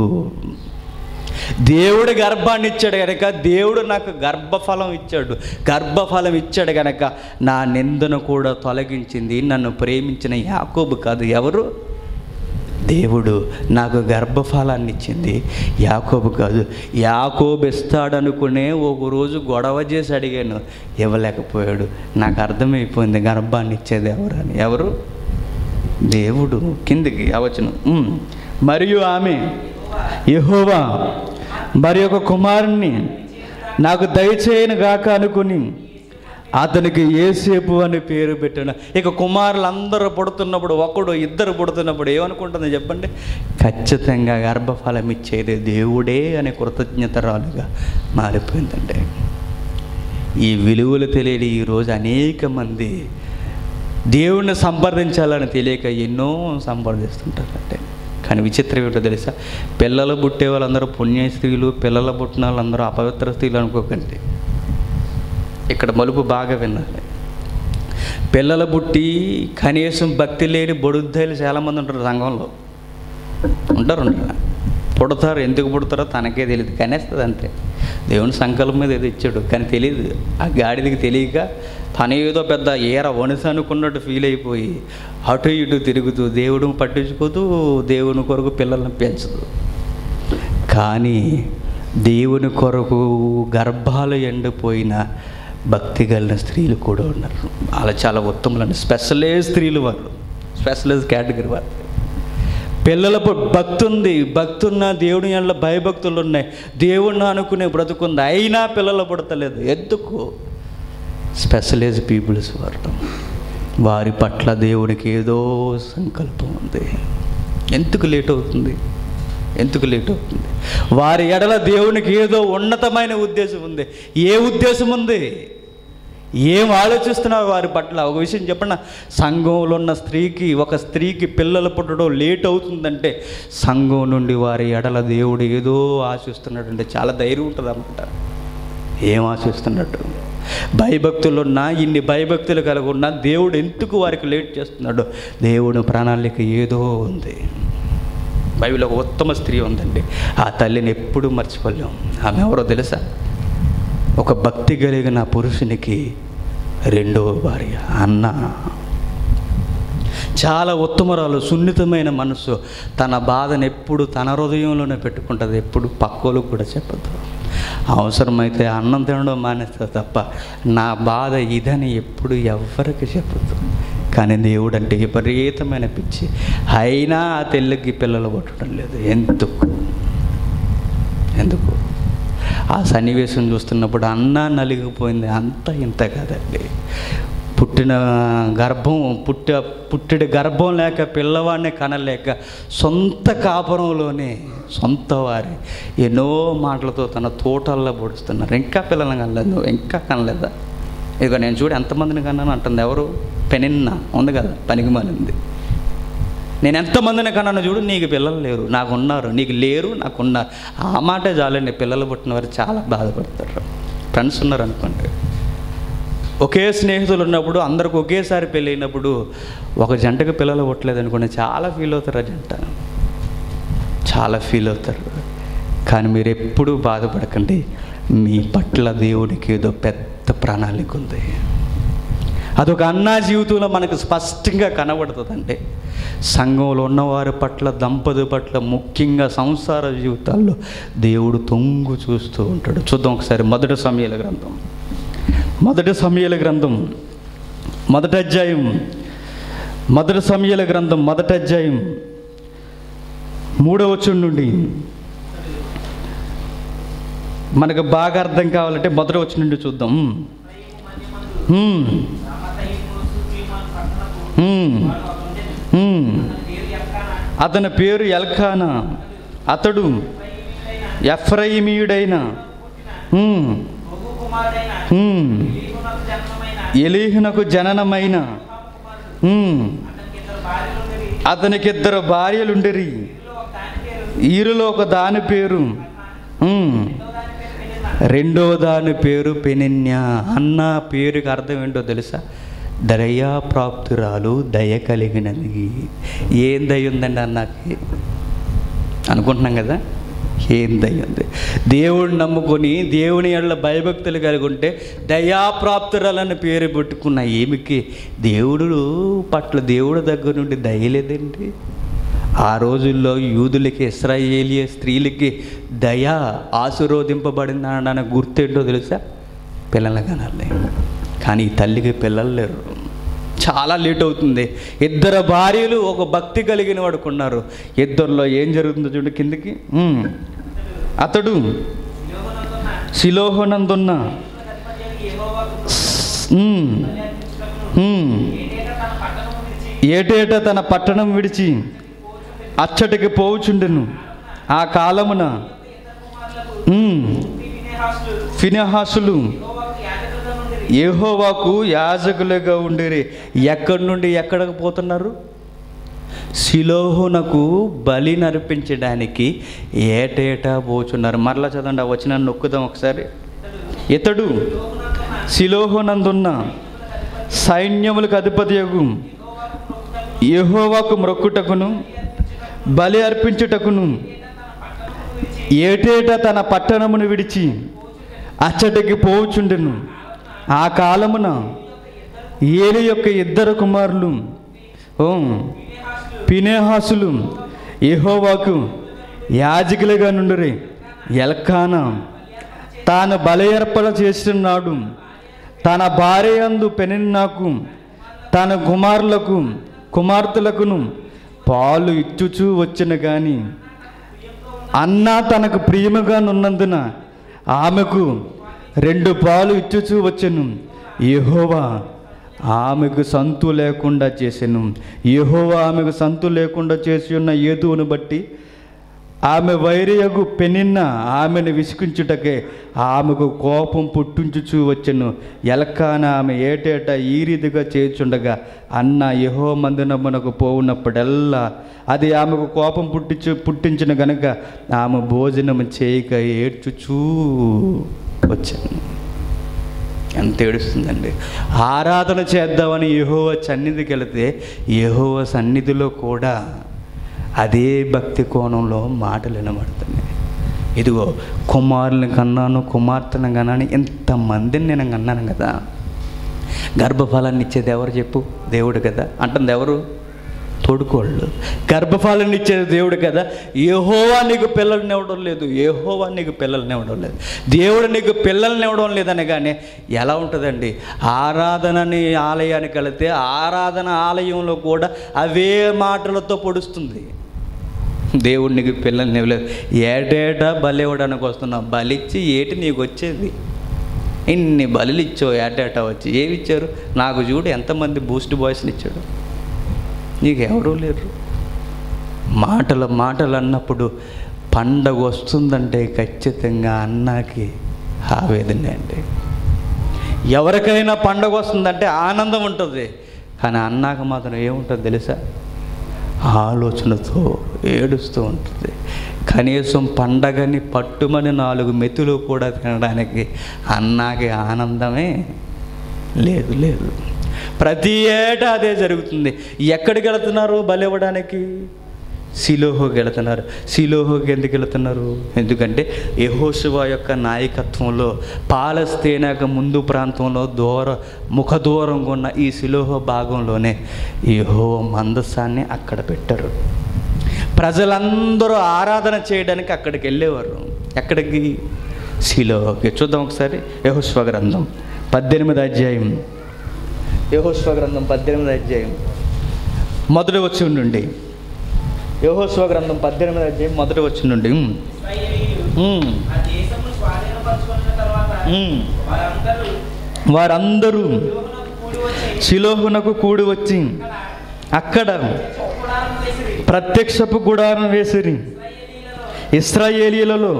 దేవుడు గర్భాన్ని ఇచ్చాడు కనుక దేవుడు నాకు గర్భఫలం ఇచ్చాడు గర్భఫలం ఇచ్చాడు కనుక నా నిందను కూడా తొలగించింది నన్ను ప్రేమించిన యాకోబు కాదు ఎవరు దేవుడు నాకు గర్భఫలాన్ని ఇచ్చింది యాకోబు కాదు యాకోబు ఇస్తాడనుకునే ఒక రోజు గొడవ చేసి అడిగాను ఇవ్వలేకపోయాడు నాకు అర్థమైపోయింది గర్భాన్ని ఇచ్చేది ఎవరు అని ఎవరు దేవుడు కిందికి అవచ్చును ఉమ్. మరియు ఆమె యెహోవా మరి ఒక కుమారుణ్ణి నాకు దయచేయను గాక అనుకుని అతనికి ఏసేపు అని పేరు పెట్టాను ఇక కుమారులు అందరూ పుడుతున్నప్పుడు ఒకడు ఇద్దరు పుడుతున్నప్పుడు ఏమనుకుంటుంది చెప్పండి ఖచ్చితంగా గర్భఫలం ఇచ్చేది దేవుడే అనే కృతజ్ఞతరాలుగా మారిపోయిందండి ఈ విలువలు తెలియని ఈరోజు అనేక మంది దేవుణ్ణి సంప్రదించాలని తెలియక ఎన్నో సంప్రదిస్తుంటారంటే కానీ విచిత్రం ఏంటో తెలుసా పిల్లలు పుట్టే వాళ్ళందరూ పుణ్య స్త్రీలు పిల్లలు పుట్టిన వాళ్ళందరూ అపవిత్ర స్త్రీలు అనుకోకండి ఇక్కడ మలుపు బాగా వినాలి పిల్లలు పుట్టి కనీసం భక్తి లేని బొడుద్దాయిలు చాలామంది ఉంటారు సంఘంలో ఉంటారు ఉంటారు పుడతారు ఎందుకు పుడతారో తనకే తెలియదు కనేస్తుంది అంతే దేవుని సంకల్పం మీద ఏదో ఇచ్చాడు కానీ తెలియదు ఆ గాడిదకి తెలియక తన ఏదో పెద్ద ఏర వణుసు అనుకున్నట్టు ఫీల్ అయిపోయి అటు ఇటు తిరుగుతూ దేవుడు పట్టించుకోదు దేవుని కొరకు పిల్లల్ని పెంచదు కానీ దేవుని కొరకు గర్భాలు ఎండిపోయిన భక్తి కలిగిన స్త్రీలు కూడా ఉన్నారు అలా చాలా ఉత్తములండి స్పెషలైజ్ స్త్రీలు వారు స్పెషలైజ్ కేటగిరీ వారు పిల్లలకు భక్తి ఉంది భక్తి ఉన్న దేవుని వల్ల భయభక్తులు ఉన్నాయి దేవుణ్ణి అనుకునే బ్రతుకుంది అయినా పిల్లలు పుడతలేదు ఎందుకు స్పెషలైజ్ పీపుల్స్ వారు వారి పట్ల దేవునికి ఏదో సంకల్పం ఉంది ఎందుకు లేట్ అవుతుంది ఎందుకు లేట్ అవుతుంది వారి ఎడల దేవునికి ఏదో ఉన్నతమైన ఉద్దేశం ఉంది ఏ ఉద్దేశం ఉంది ఏం ఆలోచిస్తున్నారు వారి పట్ల ఒక విషయం చెప్పండి సంఘంలో ఉన్న స్త్రీకి ఒక స్త్రీకి పిల్లలు పుట్టడం లేట్ అవుతుందంటే సంఘం నుండి వారి ఎడల దేవుడు ఏదో ఆశిస్తున్నాడంటే చాలా ధైర్యం ఉంటుంది అన్నమాట ఏం ఆశిస్తున్నట్టు భయభక్తులు ఉన్నా ఇన్ని భయభక్తులు కలిగి ఉన్నా దేవుడు ఎందుకు వారికి లేట్ చేస్తున్నాడు దేవుడు ప్రణాళిక ఏదో ఉంది బైబిల్ ఒక ఉత్తమ స్త్రీ ఉందండి ఆ తల్లిని ఎప్పుడూ మర్చిపోలేం ఆమె ఎవరో తెలుసా ఒక భక్తి కలిగిన పురుషునికి రెండవ భార్య అన్న చాలా ఉత్తమరాలు సున్నితమైన మనసు తన బాధను ఎప్పుడు తన హృదయంలోనే పెట్టుకుంటుంది ఎప్పుడు పక్కోలకు కూడా చెప్పదు అవసరమైతే అన్నం తినడం మానేస్తుంది తప్ప నా బాధ ఇదని ఎప్పుడు ఎవ్వరికి చెప్పదు కానీ దేవుడు అంటే విపరీతమైన పిచ్చి అయినా ఆ తెల్లకి పిల్లలు పట్టడం లేదు ఎందుకు ఎందుకు ఆ సన్నివేశం చూస్తున్నప్పుడు అన్న నలిగిపోయింది అంత ఇంత కాదండి పుట్టిన గర్భం పుట్ట పుట్టిన గర్భం లేక పిల్లవాడిని కనలేక సొంత కాపురంలోనే సొంత వారి ఎన్నో మాటలతో తన తోటల్లో పొడుస్తున్నారు ఇంకా పిల్లలను కనలేదు నువ్వు ఇంకా కనలేదా ఇక నేను చూడు ఎంతమందిని కన్నాను అంటుంది ఎవరు పెనిన్న ఉంది కదా పనికి మాలింది నేను ఎంతమందిని కన్నాను చూడు నీకు పిల్లలు లేరు నాకు ఉన్నారు నీకు లేరు నాకు ఉన్నారు ఆ మాటే చాలండి పిల్లలు పుట్టిన వారు చాలా బాధపడతారు ఫ్రెండ్స్ ఉన్నారు అనుకోండి ఒకే స్నేహితులు ఉన్నప్పుడు అందరికి ఒకేసారి పెళ్ళైనప్పుడు ఒక జంటకు పిల్లలు పుట్టలేదు అనుకోండి చాలా ఫీల్ అవుతారు ఆ జంట చాలా ఫీల్ అవుతారు కానీ మీరు ఎప్పుడూ బాధపడకండి మీ పట్ల దేవుడికి ఏదో పెద్ద ప్రణాళిక ఉంది అదొక అన్నా జీవితంలో మనకు స్పష్టంగా కనబడుతుందంటే సంఘంలో ఉన్నవారి పట్ల దంపతి పట్ల ముఖ్యంగా సంసార జీవితాల్లో దేవుడు తొంగు చూస్తూ ఉంటాడు చూద్దాం ఒకసారి మొదటి సమయాల గ్రంథం మొదటి సమయాల గ్రంథం మొదటి అధ్యాయం మొదటి సమయాల గ్రంథం మొదటి అధ్యాయం మూడవ వచ్చుడి నుండి మనకు బాగా అర్థం కావాలంటే మొదటి వచ్చి నుండి చూద్దాం హ్మ్. ఉమ్, ఉమ్. అతని పేరు ఎల్కానా అతడు ఎఫ్రయిమీయుడైన ఉమ్, ఉమ్. ఎలీహునకు జననమైన ఉమ్, అతనికి ఇద్దరు భార్యలుండిరి ఈరులో ఒక దాని పేరు ఉమ్, రెండో దాని పేరు పెనిన్యా అన్న పేరుకి అర్థం ఏంటో తెలుసా దయాప్రాప్తురాలు దయ కలిగినది ఏం దయ ఉందండి అన్నకి అనుకుంటున్నాం కదా ఏం దయ ఉంది దేవుడిని నమ్ముకొని దేవుని ఎడల భయభక్తులు కలిగి ఉంటే దయాప్రాప్తురాలని పేరు పెట్టుకున్న ఏమికి దేవుడు పట్ల దేవుడి దగ్గర నుండి దయ లేదండి ఆ రోజుల్లో యూదులకి ఇస్రాయేలియ స్త్రీలకి దయ ఆశీర్వదింపబడింది అనడానికి గుర్తేంటో తెలుసా పిల్లల కనాలి కానీ ఈ తల్లికి పిల్లలు లేరు చాలా లేట్ అవుతుంది ఇద్దరు భార్యలు ఒక భక్తి కలిగిన వాడుకు ఉన్నారు ఇద్దరిలో ఏం జరుగుతుందో చూడు కిందకి ఉమ్. అతడు శిలోహనందున్న ఉమ్. ఉమ్. ఏటేటా తన పట్టణం విడిచి అచ్చటికి పోవుచుండెను ఆ కాలమున ఉమ్, ఫినెహాసులు యెహోవాకు యాజకులుగా ఉండేరి ఎక్కడి నుండి ఎక్కడికి పోతున్నారు శిలోహునకు బలి నర్పించడానికి ఏటేటా పోచున్నారు మరలా చదవండి ఆ వచ్చిన నొక్కుదాం ఒకసారి ఇతడు శిలోహునందున్న సైన్యములకు అధిపతియగు యెహోవాకు మ్రొక్కుటకును బలి అర్పించుటకును ఏటేటా తన పట్టణమును విడిచి అచ్చటికి పోవుచుండెను ఆ కాలమున ఏలి యొక్క ఇద్దరు కుమారులు ఓ పినేహాసులు యెహోవాకు యాజకులుగా నుండిరి ఎల్కానా తాను బలి అర్పణ చేస్తున్నాడు తన భార్య అందు పెనిన్నాకు తన కుమారులకు కుమార్తెలకును పాలు ఇచ్చుచూ వచ్చిన కానీ అన్న తనకు ప్రియముగా నున్నందున ఆమెకు రెండు పాలు ఇచ్చుచూ వచ్చెను యెహోవా ఆమెకు సంతు లేకుండా చేసెను యెహోవా ఆమెకు సంతు లేకుండా చేసి ఉన్న ఏతువును బట్టి ఆమె వైరియగు పెనిన్న ఆమెను విసికించుటకే ఆమెకు కోపం పుట్టించుచూ వచ్చెను ఎలకాన ఆమె ఏటేటా ఈ రీతిగా చేయుచుండగా అన్న యహో మందినమునకు పోవున్నప్పుడల్లా అది ఆమెకు కోపం పుట్టించు పుట్టించిన గనుక ఆమె భోజనం చేయక ఏడ్చుచూ వచ్చాను ఎంత ఏడుస్తుందండి ఆరాధన చేద్దామని యెహోవా సన్నిధికి వెళితే యెహోవా సన్నిధిలో కూడా అదే భక్తి కోణంలో మాటలు వినబడుతున్నాయి ఇదిగో కుమారుని కన్నాను కుమార్తెను కన్నాను ఇంతమందిని నేను కన్నాను కదా గర్భఫలాన్ని ఇచ్చేది ఎవరు చెప్పు దేవుడు కదా అంటుంది ఎవరు తోడుకోళ్ళు గర్భఫలాన్ని ఇచ్చేది దేవుడు కదా ఏహోవా నీకు పిల్లల్ని ఇవ్వడం లేదు ఏహోవా నీకు పిల్లల్ని ఇవ్వడం లేదు దేవుడు నీకు పిల్లల్ని ఇవ్వడం లేదని కానీ ఎలా ఉంటుందండి ఆరాధనని ఆలయానికి వెళితే ఆరాధన ఆలయంలో కూడా అవే మాటలతో పొడుస్తుంది దేవుడు నీకు పిల్లల్ని ఇవ్వలేదు ఏటేటా బలి ఇవ్వడానికి వస్తున్నావు బలిచ్చి ఏటి నీకు వచ్చేది ఇన్ని బలులు ఇచ్చావు ఏటేటా వచ్చి ఏమి ఇచ్చారు నాకు చూడు ఎంతమంది బూస్ట్ బాయ్స్ని ఇచ్చాడు నీకు ఎవరూ లేరు మాటలు మాటలు అన్నప్పుడు పండగ వస్తుందంటే ఖచ్చితంగా అన్నాకి ఆవేదనే అండి ఎవరికైనా పండగ వస్తుందంటే ఆనందం ఉంటుంది కానీ అన్నాక మాత్రం ఏముంటుంది తెలుసా ఆలోచనతో ఏడుస్తూ ఉంటుంది కనీసం పండగని పట్టుమని నాలుగు మెతులు కూడా తినడానికి అన్నాకి ఆనందమే లేదు లేదు ప్రతి ఏటా అదే జరుగుతుంది ఎక్కడికి వెళుతున్నారు బలి ఇవ్వడానికి సిలోహోకి వెళుతున్నారు సిలోహోకి ఎందుకు వెళుతున్నారు ఎందుకంటే యెహోషువ యొక్క నాయకత్వంలో పాలస్తీనాకు ముందు ప్రాంతంలో దూర ముఖ దూరంగా ఉన్న ఈ సిలోహో భాగంలోనే యెహో మందస్సాన్ని అక్కడ పెట్టారు ప్రజలందరూ ఆరాధన చేయడానికి అక్కడికి వెళ్ళేవారు ఎక్కడికి సిలోహోకి చూద్దాం ఒకసారి యహోశ్వ గ్రంథం పద్దెనిమిది అధ్యాయం యహోశ్వ గ్రంథం పద్దెనిమిది అధ్యాయం మొదటి వచ్చి నుండి యహోశ్వ గ్రంథం పద్దెనిమిది అధ్యాయం మొదటి వచ్చి నుండి ఉమ్, ఉమ్, ఆ దేశమును స్వాధీనపరచుకున్న తర్వాత ఉమ్. వారందరూ వారందరూ యోగునకు శిలోహునకు కూడి వచ్చి అక్కడ ప్రత్యక్షపు గుడారం వేసిరి ఇస్రాయేలీలలో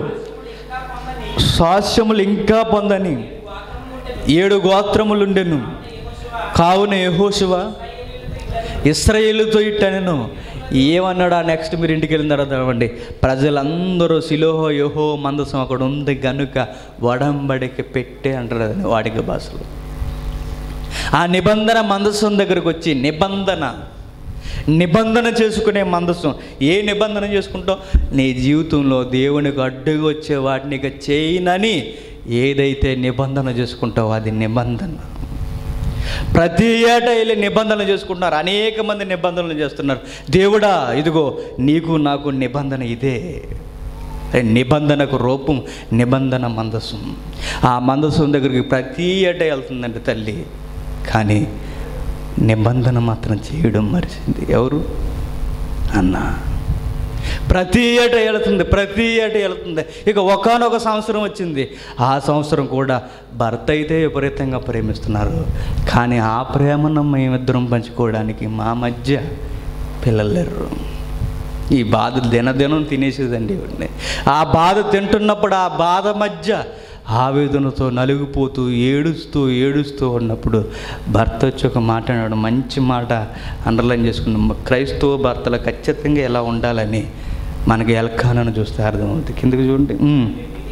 స్వాస్యములు ఇంకా పొందని ఏడు గోత్రములుండెను కావున యెహోషువ ఇస్రాయేలుతో ఇట్టనెను ఏమన్నాడు ఆ నెక్స్ట్ మీరు ఇంటికి వెళ్ళిన తర్వాత చదవండి ప్రజలందరూ సిలోహో యోహో మందసం అక్కడ ఉంది గనుక వడంబడికి పెట్టే అంటారు అది వాడిక భాషలో ఆ నిబంధన మందసం దగ్గరకు వచ్చి నిబంధన నిబంధన చేసుకునే మందసం ఏ నిబంధన చేసుకుంటావు నీ జీవితంలో దేవునికి అడ్డుగా వచ్చే వాటిని ఇక చేయనని ఏదైతే నిబంధన చేసుకుంటావో అది నిబంధన ప్రతి ఏటా వెళ్ళి నిబంధన చేసుకుంటున్నారు అనేక మంది నిబంధనలు చేస్తున్నారు దేవుడా ఇదిగో నీకు నాకు నిబంధన ఇదే నిబంధనకు రూపం నిబంధన మందసం ఆ మందసం దగ్గరికి ప్రతి ఏటా వెళ్తుందండి తల్లి కానీ నిబంధన మాత్రం చేయడం మరిచింది ఎవరు అన్న ప్రతి ఏట వెళుతుంది ప్రతి ఏట వెళుతుంది ఇక ఒకనొక సంవత్సరం వచ్చింది ఆ సంవత్సరం కూడా భర్త అయితే విపరీతంగా ప్రేమిస్తున్నారు కానీ ఆ ప్రేమను మేమిద్దరం పంచుకోవడానికి మా మధ్య పిల్లలు లేరు ఈ బాధ దినదినం తినేసేదండి ఇవన్నీ ఆ బాధ తింటున్నప్పుడు ఆ బాధ మధ్య ఆవేదనతో నలిగిపోతూ ఏడుస్తూ ఏడుస్తూ ఉన్నప్పుడు భర్త వచ్చి ఒక మాట అన్నాడు మంచి మాట అండర్లైన్ చేసుకున్నాం క్రైస్తవ భర్తలు ఖచ్చితంగా ఎలా ఉండాలని మనకి ఎల్కానను చూస్తే అర్థమవుతుంది కిందకి చూడండి ఉమ్.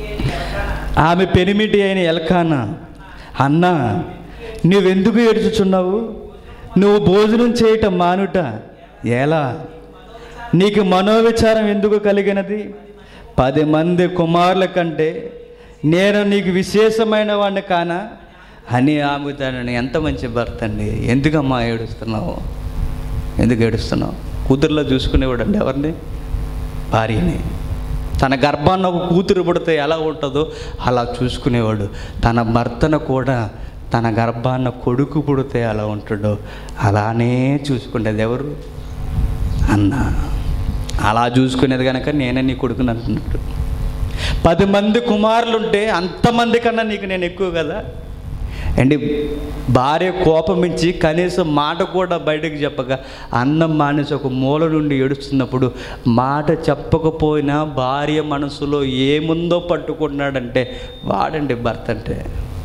ఆమె పెనిమిటి అయిన ఎల్కానా అన్నా నువ్వెందుకు ఏడుచుచున్నావు నువ్వు భోజనం చేయటం మానుట ఎలా నీకు మనోవిచారం ఎందుకు కలిగినది పది మంది కుమారుల కంటే నేను నీకు విశేషమైన వాడిని కానా అని ఆమె తనని ఎంత మంచి భర్త అండి ఎందుకమ్మా ఏడుస్తున్నావు ఎందుకు ఏడుస్తున్నావు కూతురులో చూసుకునేవాడు అండి ఎవరిని భార్యని తన గర్భాన్ని ఒక కూతురు పుడితే ఎలా ఉంటుందో అలా చూసుకునేవాడు తన భర్తను కూడా తన గర్భాన్న కొడుకు పుడితే ఎలా ఉంటాడో అలానే చూసుకునేది ఎవరు అన్న అలా చూసుకునేది కనుక నేనే నీ కొడుకుని అంటున్నట్టు పది మంది కుమారులుంటే అంతమంది కన్నా నీకు నేను ఎక్కువ కదా అండి భార్య కోపమించి కనీసం మాట కూడా బయటకు చెప్పక అన్నం మానేసి ఒక మూల నుండి ఏడుస్తున్నప్పుడు మాట చెప్పకపోయినా భార్య మనసులో ఏముందో పట్టుకున్నాడంటే వాడండి భర్త అంటే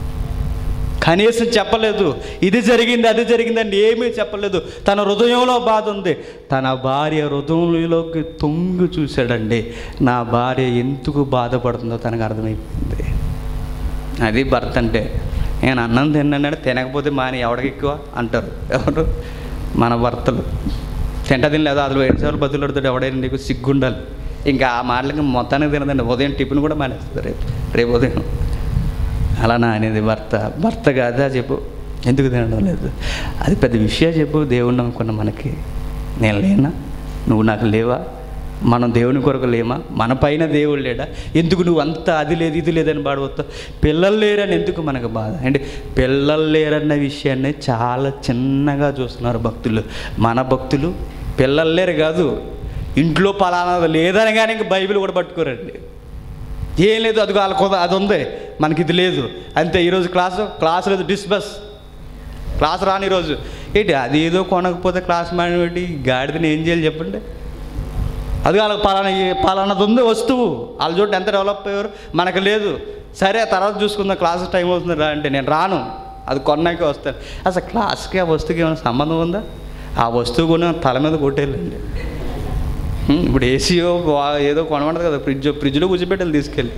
కనీసం చెప్పలేదు ఇది జరిగింది అది జరిగిందని ఏమీ చెప్పలేదు తన హృదయంలో బాధ ఉంది తన భార్య హృదయంలోకి తొంగి చూశాడండి నా భార్య ఎందుకు బాధపడుతుందో తనకు అర్థమైపోయింది అది భర్త అంటే నేను అన్నం తిన్నాడు తినకపోతే మాని ఎవడికి ఎక్కువ అంటారు ఎవరు మన భర్తలు తింట తినలేదు అసలు ఏడు సార్లు బతులాడుతాడు ఎవడైనా నీకు సిగ్గుండాలి ఇంకా ఆ మాటలకి మొత్తానికి తినదండి ఉదయం టిఫిన్ కూడా మానేస్తుంది రేపు రేపు ఉదయం అలా నా అనేది భర్త భర్త కాదా చెప్పు ఎందుకు తినడం లేదు అది పెద్ద విషయం చెప్పు దేవుణ్ణి అనుకున్న మనకి నేను లేనా నువ్వు నాకు లేవా మనం దేవుని కొరకు లేమా మన పైన దేవుడు లేడా ఎందుకు నువ్వు అంత అది లేదు ఇది లేదని బాడవస్తావు పిల్లలు లేరని ఎందుకు మనకు బాధ అంటే పిల్లలు లేరన్న విషయాన్ని చాలా చిన్నగా చూస్తున్నారు భక్తులు మన భక్తులు పిల్లలు లేరు కాదు ఇంట్లో పలానా లేదని కానీ ఇంక బైబిల్ కూడా పట్టుకోరండి ఏం లేదు అది వాళ్ళ కుద అది ఉంది మనకి ఇది లేదు అంతే ఈరోజు క్లాసు క్లాస్ లేదు డిస్బస్ క్లాస్ రాని ఈరోజు ఏంటి అది ఏదో కొనకపోతే క్లాస్ మానేటి గాడిదని ఏం చేయాలి చెప్పండి అది వాళ్ళకి పలానా పలానాది ఉంది వస్తువు వాళ్ళ చోటు ఎంత డెవలప్ అయ్యారు మనకు లేదు సరే తర్వాత చూసుకుందాం క్లాస్ టైం అవుతుంది రా అంటే నేను రాను అది కొన్నాకే వస్తాను అసలు క్లాస్కి ఆ వస్తువుకి ఏమైనా సంబంధం ఉందా ఆ వస్తువు కొన్న తల మీద కొట్టేయాలండి హ్మ్, ఇప్పుడు ఏసీయో వా- ఏదో కొనమంటది కదా ఫ్రిడ్జ్ ఫ్రిడ్జ్లో కూర్చోబెట్టాలి తీసుకెళ్ళి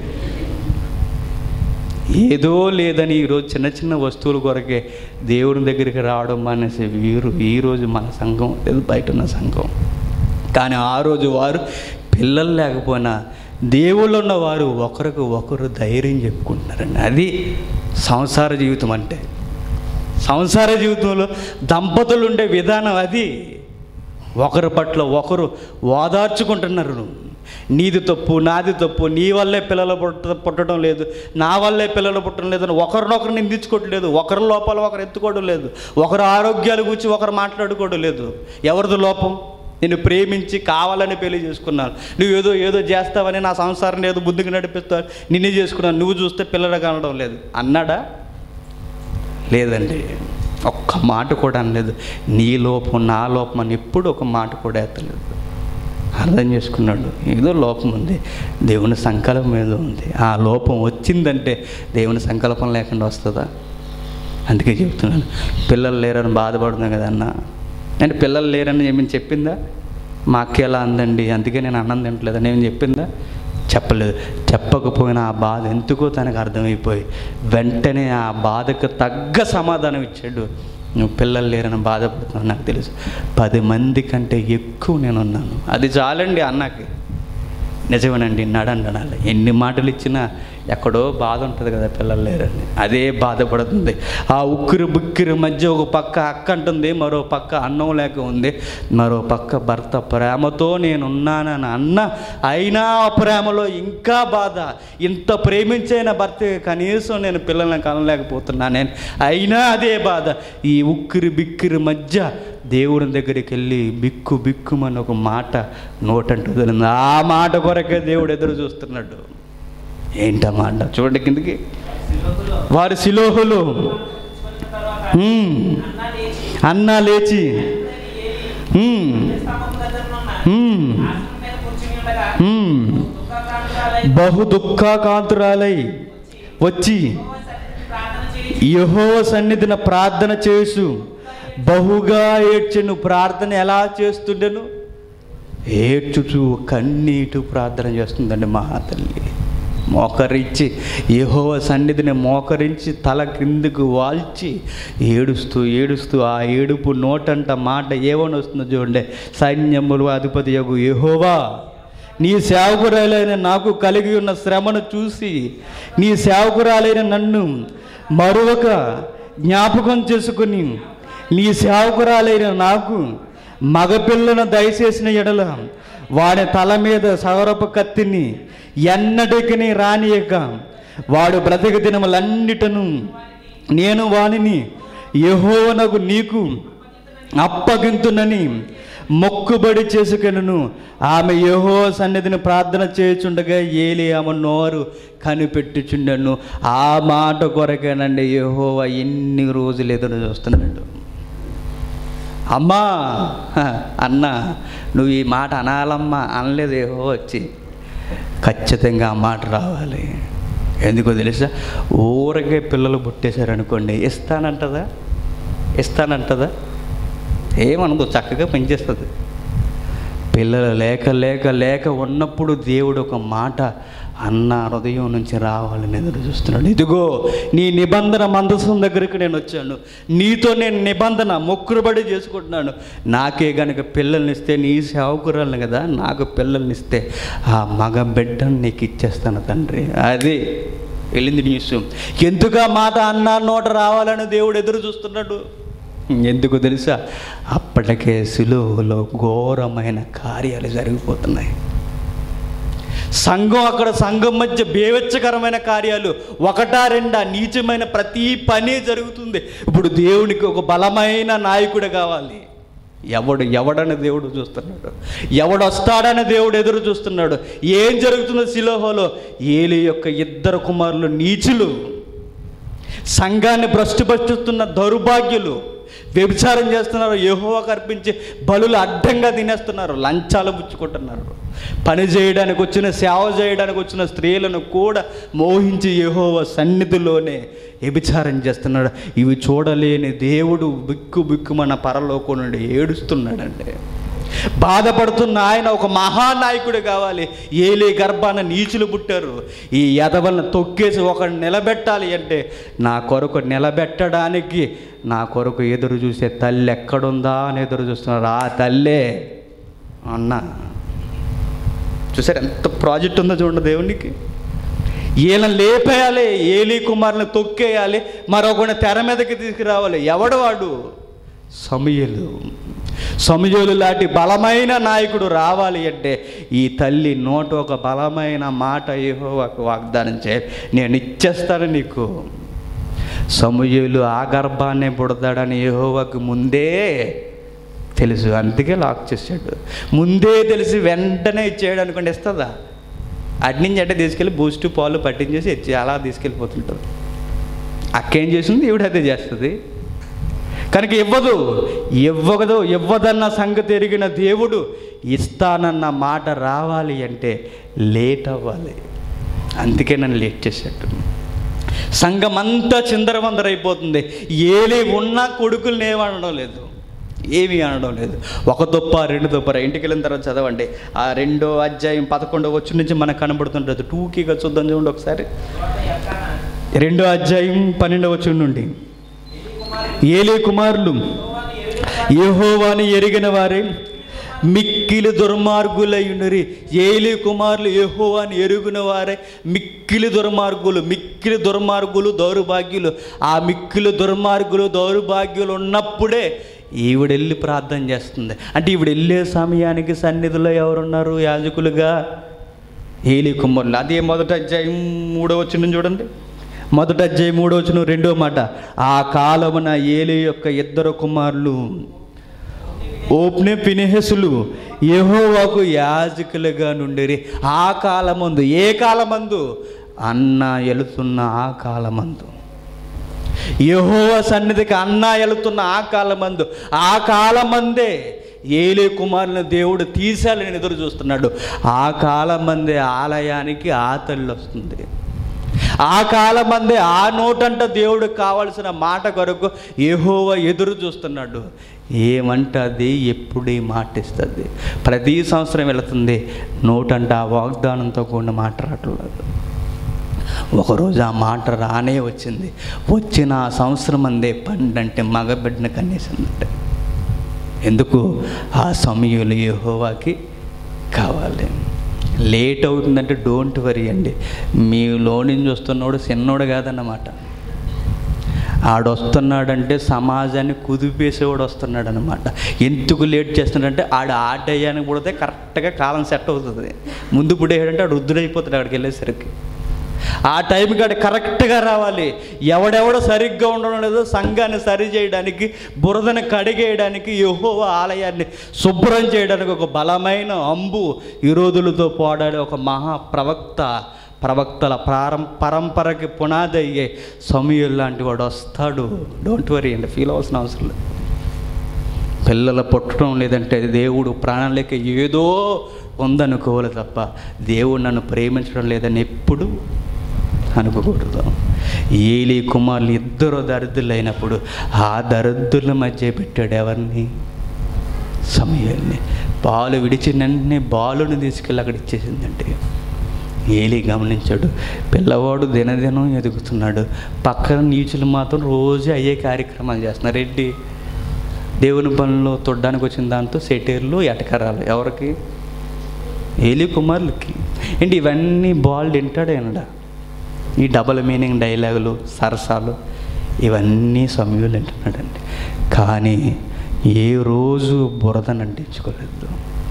ఏదో లేదని ఈరోజు చిన్న చిన్న వస్తువుల కొరకే దేవుని దగ్గరికి రావడం మానేసి వీరు ఈరోజు మన సంఘం లేదు బయట ఉన్న సంఘం కానీ ఆ రోజు వారు పిల్లలు లేకపోయినా దేవుళ్ళు ఉన్నవారు ఒకరికి ఒకరు ధైర్యం చెప్పుకుంటున్నారండి అది సంసార జీవితం అంటే సంసార జీవితంలో దంపతులు ఉండే విధానం అది ఒకరి పట్ల ఒకరు ఓదార్చుకుంటున్నారు నీది తప్పు నాది తప్పు నీ వల్లే పిల్లలు పుట్ట పుట్టడం లేదు నా వల్లే పిల్లలు పుట్టడం లేదు అని ఒకరినొకరు నిందించుకోవడం లేదు ఒకరి లోపాలు ఒకరు ఎత్తుకోవడం లేదు ఒకరు ఆరోగ్యాల గురించి ఒకరు మాట్లాడుకోవడం లేదు ఎవరిది లోపం నేను ప్రేమించి కావాలని పెళ్లి చేసుకున్నాను నువ్వు ఏదో ఏదో చేస్తావని నా సంసారం ఏదో బుద్ధికి నడిపిస్తావు నిన్నే చేసుకున్నాను నువ్వు చూస్తే పిల్లలు కనడం లేదు అన్నాడా లేదండి ఒక్క మాట కూడా అనలేదు నీ లోపం నా లోపం అని ఎప్పుడు ఒక మాట కూడా ఎత్తలేదు అర్థం చేసుకున్నాడు ఏదో లోపం ఉంది దేవుని సంకల్పం ఏదో ఉంది ఆ లోపం వచ్చిందంటే దేవుని సంకల్పం లేకుండా వస్తుందా అందుకే చెప్తున్నాను పిల్లలు లేరని బాధపడుతున్నాం కదా అన్న అంటే పిల్లలు లేరని ఏమైనా చెప్పిందా మా అక్క ఎలా అందండి అందుకే నేను అన్నం తింటలేదని ఏమైనా చెప్పిందా చెప్పలేదు చెప్పకపోయినా ఆ బాధ ఎందుకో తనకు అర్థమైపోయి వెంటనే ఆ బాధకు తగ్గ సమాధానం ఇచ్చాడు నువ్వు పిల్లలు లేరని బాధపడుతున్నావు నాకు తెలుసు పది మంది కంటే ఎక్కువ నేను ఉన్నాను అది చాలండి అన్నకి నిజమేనండి నడండి అనాలి ఎన్ని మాటలు ఇచ్చినా ఎక్కడో బాధ ఉంటుంది కదా పిల్లలు లేరని అదే బాధపడుతుంది ఆ ఉక్కిరి బుక్కిరి మధ్య ఒక పక్క అక్క అంటుంది మరో పక్క అన్నం లేక ఉంది మరో పక్క భర్త ప్రేమతో నేను ఉన్నానని అన్న అయినా ఆ ప్రేమలో ఇంకా బాధ ఇంత ప్రేమించైన భర్త కనీసం నేను పిల్లల్ని కనలేకపోతున్నా నేను అయినా అదే బాధ ఈ ఉక్కిరి బిక్కిరి మధ్య దేవుని దగ్గరికి వెళ్ళి బిక్కు బిక్కుమని ఒక మాట నోటంటూ వదిలింది ఆ మాట కొరకే దేవుడు ఎదురు చూస్తున్నాడు ఏంటా మాట చూడండి కిందకి వారి శిలోహులు హ్మ్. అన్నా లేచి హ్మ్. హ్మ్. హ్మ్. బహు దుఃఖాకాంతురాలై వచ్చి యహో సన్నిధిన ప్రార్థన చేసు బహుగా ఏడ్చెను ప్రార్థన ఎలా చేస్తుండెను ఏడ్చుచు కన్నీటు ప్రార్థన చేస్తుందండి మా తల్లి మోకరించి యెహోవా సన్నిధిని మోకరించి తల క్రిందికి వాల్చి ఏడుస్తూ ఏడుస్తూ ఆ ఏడుపు నోటంట మాట ఏమని వస్తుందో చూడండి సైన్యములు అధిపతి యగు యెహోవా నీ సేవకురాలైన నాకు కలిగి ఉన్న శ్రమను చూసి నీ సేవకురాలైన నన్ను మరొక జ్ఞాపకం చేసుకుని నీ సేవకురాలైన నాకు మగపిల్లను దయచేసిన ఎడల వాడి తల మీద సౌరపు కత్తిని ఎన్నటికి రానియక వాడు బ్రతిక దినములన్నిటను నేను వానిని యెహోవనకు నీకు అప్పగింతునని మొక్కుబడి చేసుకొనును ఆమె యెహో సన్నిధిని ప్రార్థన చేయుచుండగా ఏలి ఆమె నోరు కనిపెట్టుచుండను ఆ మాట కొరకేనండి యెహోవా ఎన్ని రోజులు ఎదురు చూస్తున్నాడు అమ్మా హ, అన్న నువ్వు ఈ మాట అనాలమ్మా అనలేదు ఏహో వచ్చి ఖచ్చితంగా ఆ మాట రావాలి ఎందుకో తెలుసా ఊరకే పిల్లలు పుట్టేశారనుకోండి ఇస్తానంటదా ఇస్తానంటదా ఏమనదు చక్కగా పెంచేస్తుంది పిల్లలు లేక లేక లేక ఉన్నప్పుడు దేవుడు ఒక మాట అన్న హృదయం నుంచి రావాలని ఎదురు చూస్తున్నాడు ఇదిగో నీ నిబంధన మందసం దగ్గరికి నేను వచ్చాను నీతో నేను నిబంధన మొక్కుబడి చేసుకుంటున్నాను నాకే గనుక పిల్లల్ని ఇస్తే నీ సేవకురాలను కదా నాకు పిల్లల్ని ఇస్తే ఆ మగ బిడ్డను నీకు ఇచ్చేస్తాను తండ్రి అది వెళ్ళింది న్యూస్ ఎందుకు ఆ మాట అన్న నోట రావాలని దేవుడు ఎదురు చూస్తున్నాడు ఎందుకు తెలుసా అప్పటికే సులువులో ఘోరమైన కార్యాలు జరిగిపోతున్నాయి సంఘం అక్కడ సంఘం మధ్య బేవచ్చకరమైన కార్యాలు ఒకటా రెండా నీచమైన ప్రతి పని జరుగుతుంది ఇప్పుడు దేవునికి ఒక బలమైన నాయకుడు కావాలి ఎవడు ఎవడని దేవుడు చూస్తున్నాడు ఎవడు వస్తాడని దేవుడు ఎదురు చూస్తున్నాడు ఏం జరుగుతుందో శిలోహోలో ఏలి యొక్క ఇద్దరు కుమారులు నీచులు సంఘాన్ని భ్రష్టుపరుస్తున్న దౌర్భాగ్యులు వ్యభిచారం చేస్తున్నారు యెహోవాకు అర్పించి బలులు అడ్డంగా తినేస్తున్నారు లంచాలు పుచ్చుకుంటున్నారు పని చేయడానికి వచ్చిన సేవ చేయడానికి వచ్చిన స్త్రీలను కూడా మోహించి యెహోవా సన్నిధిలోనే వ్యభిచారం చేస్తున్నాడు ఇవి చూడలేని దేవుడు బిక్కు బిక్కుమన్న పరలోకం నుండి ఏడుస్తున్నాడండి బాధపడుతున్న ఆయన ఒక మహానాయకుడు కావాలి ఏలే గర్భాన నీచులు పుట్టారు ఈ ఎదవలను తొక్కేసి ఒకడు నిలబెట్టాలి అంటే నా కొరకు నిలబెట్టడానికి నా కొరకు ఎదురు చూసే తల్లి ఎక్కడుందా అని ఎదురు చూస్తున్నారు ఆ తల్లే అన్న చూసారు ఎంత ప్రాజెక్ట్ ఉందో చూడండి దేవునికి ఈయన లేపేయాలి ఏలి కుమారుని తొక్కేయాలి మరొకని తెర మీదకి తీసుకురావాలి ఎవడు వాడు సమయలు సమయలు లాంటి బలమైన నాయకుడు రావాలి అంటే ఈ తల్లి నోట ఒక బలమైన మాట ఏహో వాగ్దానం చేయాలి నేను ఇచ్చేస్తాను నీకు సమయలు ఆ గర్భాన్నే పుడతాడని యెహోవాకు ముందే తెలుసు అందుకే లాక్ చేశాడు ముందే తెలిసి వెంటనే ఇచ్చేయడం అనుకోండి ఇస్తుందా అటు నుంచి అంటే తీసుకెళ్ళి బూస్ట్ పాలు పట్టించేసి ఇచ్చి అలా తీసుకెళ్ళిపోతుంటుంది అక్కేం చేసింది ఈవిడ అదే చేస్తుంది కనుక ఇవ్వదు ఇవ్వదు ఇవ్వదన్న సంగతి ఎరిగిన దేవుడు ఇస్తానన్న మాట రావాలి అంటే లేట్ అవ్వాలి అందుకే నన్ను లేట్ చేసేట్టు సంఘం అంతా చిందరవందరైపోతుంది ఏలి ఉన్నా కొడుకుల్ని ఏమనడం లేదు ఏమీ అనడం లేదు ఒక దొప్ప రెండు దొప్ప ఇంటికి వెళ్ళిన తర్వాత చదవండి ఆ రెండో అధ్యాయం పదకొండో వచ్చి నుంచి మనకు కనబడుతుంటుంది టూకీగా చూద్దాం చూడండి ఒకసారి రెండో అధ్యాయం పన్నెండవ వచ్చి నుండి ఏలే కుమారులు యెహోవాని ఎరిగిన వారే మిక్కిలి దుర్మార్గులయ్యుండరి ఏలి కుమారులు యెహోవాని ఎరుగున వారే మిక్కిలి దుర్మార్గులు మిక్కిలి దుర్మార్గులు దౌర్భాగ్యులు ఆ మిక్కిలి దుర్మార్గులు దౌర్భాగ్యులు ఉన్నప్పుడే ఈవిడెళ్ళి ప్రార్థన చేస్తుంది అంటే ఈవిడ వెళ్ళే సమయానికి సన్నిధిలో ఎవరున్నారు యాజకులుగా ఏలి కుమారులు అదే మొదట అధ్యాయం మూడో వచ్చిన చూడండి మొదట అధ్యాయం మూడో వచ్చిన రెండో మాట ఆ కాలమున ఏలి యొక్క ఇద్దరు కుమారులు ఓప్నే పినిహెసులు యెహోవాకు యాజకులుగా నుండిరి ఆ కాలమందు ఏ కాలమందు అన్న ఎలుతున్న ఆ కాలమందు యెహోవా సన్నిధికి అన్న వెళుతున్న ఆ కాలమందు ఆ కాలమందే ఏలే కుమారుని దేవుడు తీసాలని ఎదురు చూస్తున్నాడు ఆ కాలమందే ఆలయానికి ఆ తల్లి వస్తుంది ఆ కాలమందే ఆ నోటంట దేవుడికి కావలసిన మాట కొరకు యెహోవా ఎదురు చూస్తున్నాడు ఏమంటది ఎప్పుడు ఈ మాట ఇస్తుంది ప్రతి సంవత్సరం వెళుతుంది నోటంట ఆ వాగ్దానంతో కూడిన మాట రావట్లేదు ఒకరోజు ఆ మాట రానే వచ్చింది వచ్చిన ఆ సంవత్సరం అందే పండంటే మగబిడ్డను కనేసిందంటే ఎందుకు ఆ సమయంలో యెహోవాకి కావాలి లేట్ అవుతుందంటే డోంట్ వరీ అండి మీలో నుంచి వస్తున్నోడు చిన్నోడు కాదన్నమాట ఆడొస్తున్నాడంటే సమాజాన్ని కుదిపేసేవాడు వస్తున్నాడు అనమాట ఎందుకు లేట్ చేస్తున్నాడంటే ఆడు ఆ టయానికి పుడితే కరెక్ట్గా కాలం సెట్ అవుతుంది ముందు పుడేయాడంటే ఆడు వృద్ధుడైపోతాడు అక్కడికి వెళ్ళేసరికి ఆ టైంకి ఆడు కరెక్ట్గా రావాలి ఎవడెవడో సరిగ్గా ఉండడం లేదు సంఘాన్ని సరి చేయడానికి బురదను కడిగేయడానికి యహో ఆలయాన్ని శుభ్రం చేయడానికి ఒక బలమైన అంబు విరోధులతో పోరాడే ఒక మహా ప్రవక్త ప్రవక్తల ప్రారం పరంపరకి పునాది అయ్యే సమయం లాంటి వాడు వస్తాడు డోంట్ వరీ అండి ఫీల్ అవ్వాల్సిన అవసరం లేదు పిల్లలు పుట్టడం లేదంటే దేవుడు ప్రాణాలేక ఏదో ఉందనుకోవాలి తప్ప దేవుడు నన్ను ప్రేమించడం లేదని ఎప్పుడు అనుకోకూడదు ఏలి కుమారులు ఇద్దరు దరిద్రులు అయినప్పుడు ఆ దరిద్రుల మధ్య పెట్టాడు ఎవరిని సమయాన్ని పాలు విడిచిన వెంటనే బాలుని తీసుకెళ్ళి అక్కడ ఇచ్చేసిందంటే ఏలి గమనించాడు పిల్లవాడు దినదినం ఎదుగుతున్నాడు పక్కన నీచులు మాత్రం రోజు అయ్యే కార్యక్రమాలు చేస్తున్నారు రెడ్డి దేవుని పనుల్లో తొడ్డానికి వచ్చిన దాంతో సెటేర్లు ఎటకరాలు ఎవరికి ఏలి కుమారులకి ఏంటి ఇవన్నీ బాల్ తింటాడేనడా ఈ డబల్ మీనింగ్ డైలాగులు సరసాలు ఇవన్నీ సమయంలో వింటున్నాడండి కానీ ఏ రోజు బురదను అంటించుకోలేదు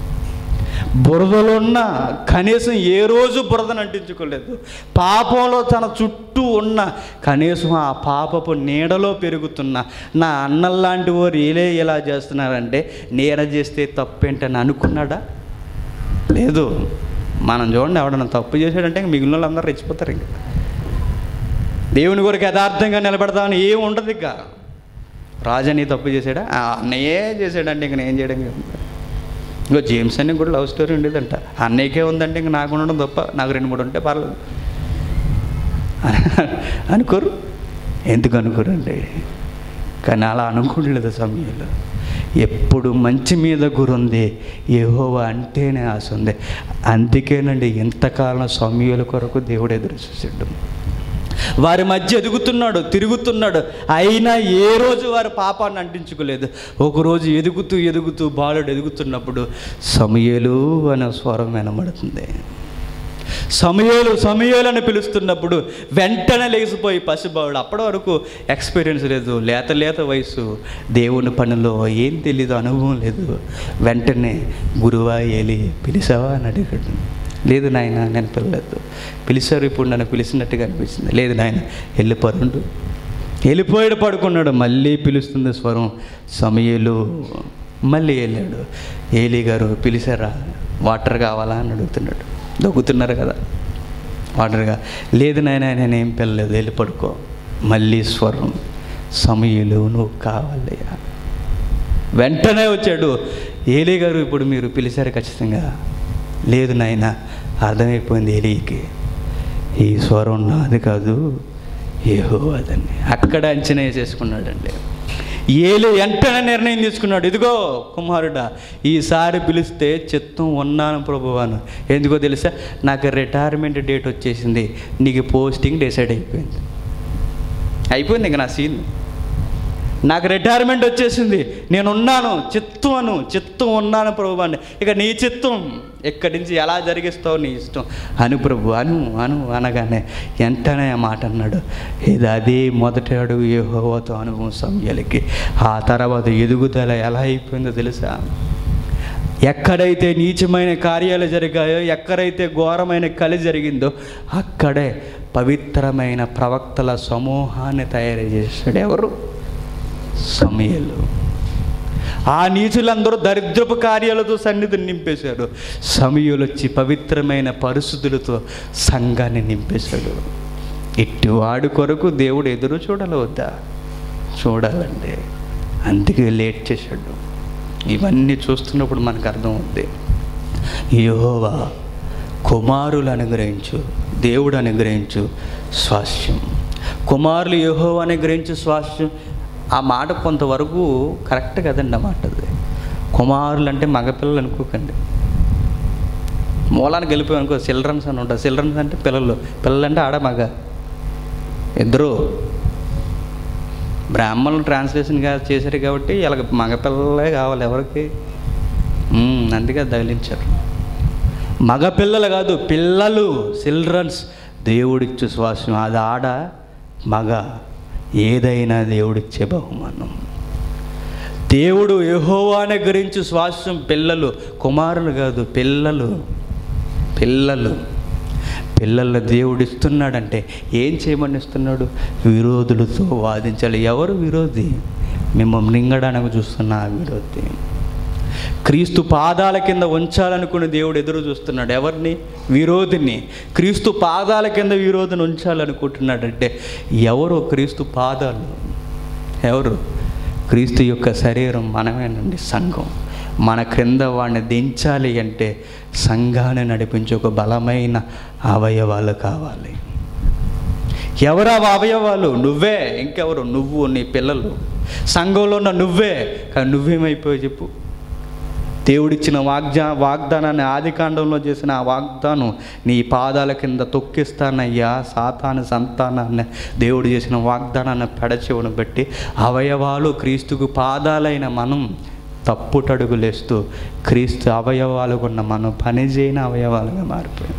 బురదలో ఉన్న కనీసం ఏ రోజు బురదను అంటించుకోలేదు పాపంలో తన చుట్టూ ఉన్న కనీసం ఆ పాపపు నీడలో పెరుగుతున్న నా అన్నల్లాంటి వారు ఏలే ఇలా చేస్తున్నారంటే నేర చేస్తే తప్పేంటని అనుకున్నాడా లేదు మనం చూడండి ఎవడన్నా తప్పు చేశాడంటే ఇంక మిగిలిన వాళ్ళందరూ రెచ్చిపోతారు ఇంకా దేవుని కొరకు యథార్థంగా నిలబెడతామని ఏం ఉండదు ఇక రాజని తప్పు చేశాడా ఆ అన్నయ్యే చేశాడంటే ఇంక నేను చేయడం ఏముంది? ఇంకో జేమ్స్ అని కూడా లవ్ స్టోరీ ఉండేదంట అన్నయ్యకే ఉందంటే ఇంక నాకు ఉండడం తప్ప నాకు రెండు మూడు ఉంటే పర్లేదు అనుకోరు ఎందుకు అనుకోరండి కానీ అలా అనుకోలేదు సమయంలో ఎప్పుడు మంచి మీద గురుంది ఏహోవా అంటేనే ఆశ ఉంది అందుకేనండి ఎంతకాలం సమయాల కొరకు దేవుడు ఎదురు చూసాడు వారి మధ్య ఎదుగుతున్నాడు తిరుగుతున్నాడు అయినా ఏ రోజు వారి పాపాన్ని అంటించుకోలేదు ఒకరోజు ఎదుగుతూ ఎదుగుతూ బాలుడు ఎదుగుతున్నప్పుడు సమయలు అనే స్వరం వినబడుతుంది సమయాలు సమయాలు అని పిలుస్తున్నప్పుడు వెంటనే లేచిపోయి పసిబావుడు అప్పటి వరకు ఎక్స్పీరియన్స్ లేదు లేత లేత వయసు దేవుని పనిలో ఏం తెలీదు అనుభవం లేదు వెంటనే గురువా ఏలి పిలిచావా అని అడిగాడు లేదు నాయన నేను పిలలేదు పిలిచారు ఇప్పుడు నన్ను పిలిచినట్టుగా అనిపించింది లేదు నాయన వెళ్ళిపోరండు వెళ్ళిపోయాడు పడుకున్నాడు మళ్ళీ పిలుస్తుంది స్వరం సమయలు మళ్ళీ వెళ్ళాడు ఏలి గారు పిలిచారా వాటర్ కావాలా అని అడుగుతున్నాడు దొక్కుతున్నారు కదా వాటర్గా లేదు నాయన నేనేం పిల్లలేదు వెళ్ళి పడుకో మళ్ళీ స్వరం సమయలు నువ్వు కావాలయ్యా వెంటనే వచ్చాడు ఏలీ గారు ఇప్పుడు మీరు పిలిచారు ఖచ్చితంగా లేదు నాయన అర్థమైపోయింది ఏలీకి ఈ స్వరం నాది కాదు ఏహో అదని అక్కడ అంచనా వేసేసుకున్నాడండి ఏలి వెంటనే నిర్ణయం తీసుకున్నాడు ఇదిగో కుమారుడా ఈసారి పిలిస్తే చిత్తం ఉన్నాను ప్రభువాను ఎందుకో తెలుసా నాకు రిటైర్మెంట్ డేట్ వచ్చేసింది నీకు పోస్టింగ్ డిసైడ్ అయిపోయింది అయిపోయింది ఇంక నా సీన్ నాకు రిటైర్మెంట్ వచ్చేసింది నేను ఉన్నాను చిత్తం అను చిత్తం ఉన్నాను ప్రభు అని ఇక నీ చిత్తం ఎక్కడి నుంచి ఎలా జరిగిస్తావు నీ ఇష్టం అను ప్రభు అను అను అనగానే వెంటనే ఆ మాట అన్నాడు ఇది అదే మొదటి అడుగు యెహోవాతో అనుభవం సమయాలకి ఆ తర్వాత ఎదుగుదల ఎలా అయిపోయిందో తెలుసా ఎక్కడైతే నీచమైన కార్యాలు జరిగాయో ఎక్కడైతే ఘోరమైన కలి జరిగిందో అక్కడే పవిత్రమైన ప్రవక్తల సమూహాన్ని తయారు చేశాడు ఎవరు సమయలు ఆ నీచులందరూ దరిద్రపు కార్యాలతో సన్నిధిని నింపేశాడు సమయులు వచ్చి పవిత్రమైన పరిస్థితులతో సంఘాన్ని నింపేశాడు ఇట్టివాడు కొరకు దేవుడు ఎదురు చూడాలి వద్దా చూడాలండి అందుకే లేట్ చేశాడు ఇవన్నీ చూస్తున్నప్పుడు మనకు అర్థమవుద్ది యెహోవా కుమారులు అనుగ్రహించు దేవుడు అనుగ్రహించు స్వాస్యం కుమారులు యహో అనుగ్రహించు స్వాస్యం ఆ మాట కొంతవరకు కరెక్ట్ కదండి ఆ మాట అది కుమారులు అంటే మగపిల్లలు అనుకోకండి మూలానికి వెళ్ళిపోయి అనుకో చిల్డ్రన్స్ అని ఉంటారు చిల్డ్రన్స్ అంటే పిల్లలు పిల్లలు అంటే ఆడ మగ ఇద్దరు బ్రాహ్మణులు ట్రాన్స్లేషన్ గా చేశారు కాబట్టి వీళ్ళకి మగపిల్లలే కావాలి ఎవరికి ఉమ్, అందుకే తగిలించారు మగపిల్లలు కాదు పిల్లలు చిల్డ్రన్స్ దేవుడిచ్చు శ్వాసం అది ఆడ మగ ఏదైనా దేవుడిచ్చే బహుమానం దేవుడు యెహోవాని గురించి శ్వాసం పిల్లలు కుమారులు కాదు పిల్లలు పిల్లలు పిల్లల దేవుడు ఇస్తున్నాడంటే ఏం చేయమని ఇస్తున్నాడు విరోధులతో వాదించాలి ఎవరు విరోధి మిమ్మల్ని మింగడానికి చూస్తున్న ఆ విరోధి క్రీస్తు పాదాల కింద ఉంచాలనుకుని దేవుడు ఎదురు చూస్తున్నాడు ఎవరిని విరోధిని క్రీస్తు పాదాల కింద విరోధిని ఉంచాలనుకుంటున్నాడంటే ఎవరు క్రీస్తు పాదాలు ఎవరు క్రీస్తు యొక్క శరీరం మనమేనండి సంఘం మన క్రింద వాడిని దించాలి అంటే సంఘాన్ని నడిపించే ఒక బలమైన అవయవాలు కావాలి ఎవరు ఆ అవయవాలు నువ్వే ఇంకెవరు నువ్వు నీ పిల్లలు సంఘంలో ఉన్న నువ్వే కానీ నువ్వేమైపోయావు చెప్పు దేవుడిచ్చిన వాగ్జా వాగ్దానాన్ని ఆది కాండంలో చేసిన ఆ వాగ్దానం నీ పాదాల కింద తొక్కిస్తానయ్యా సాతాను సంతానాన్ని దేవుడు చేసిన వాగ్దానాన్ని పెడచెవును బట్టి అవయవాలు క్రీస్తుకు పాదాలైన మనం తప్పుటడుగులేస్తూ క్రీస్తు అవయవాలు ఉన్న మనం పని చేయని అవయవాలుగా మారిపోయాం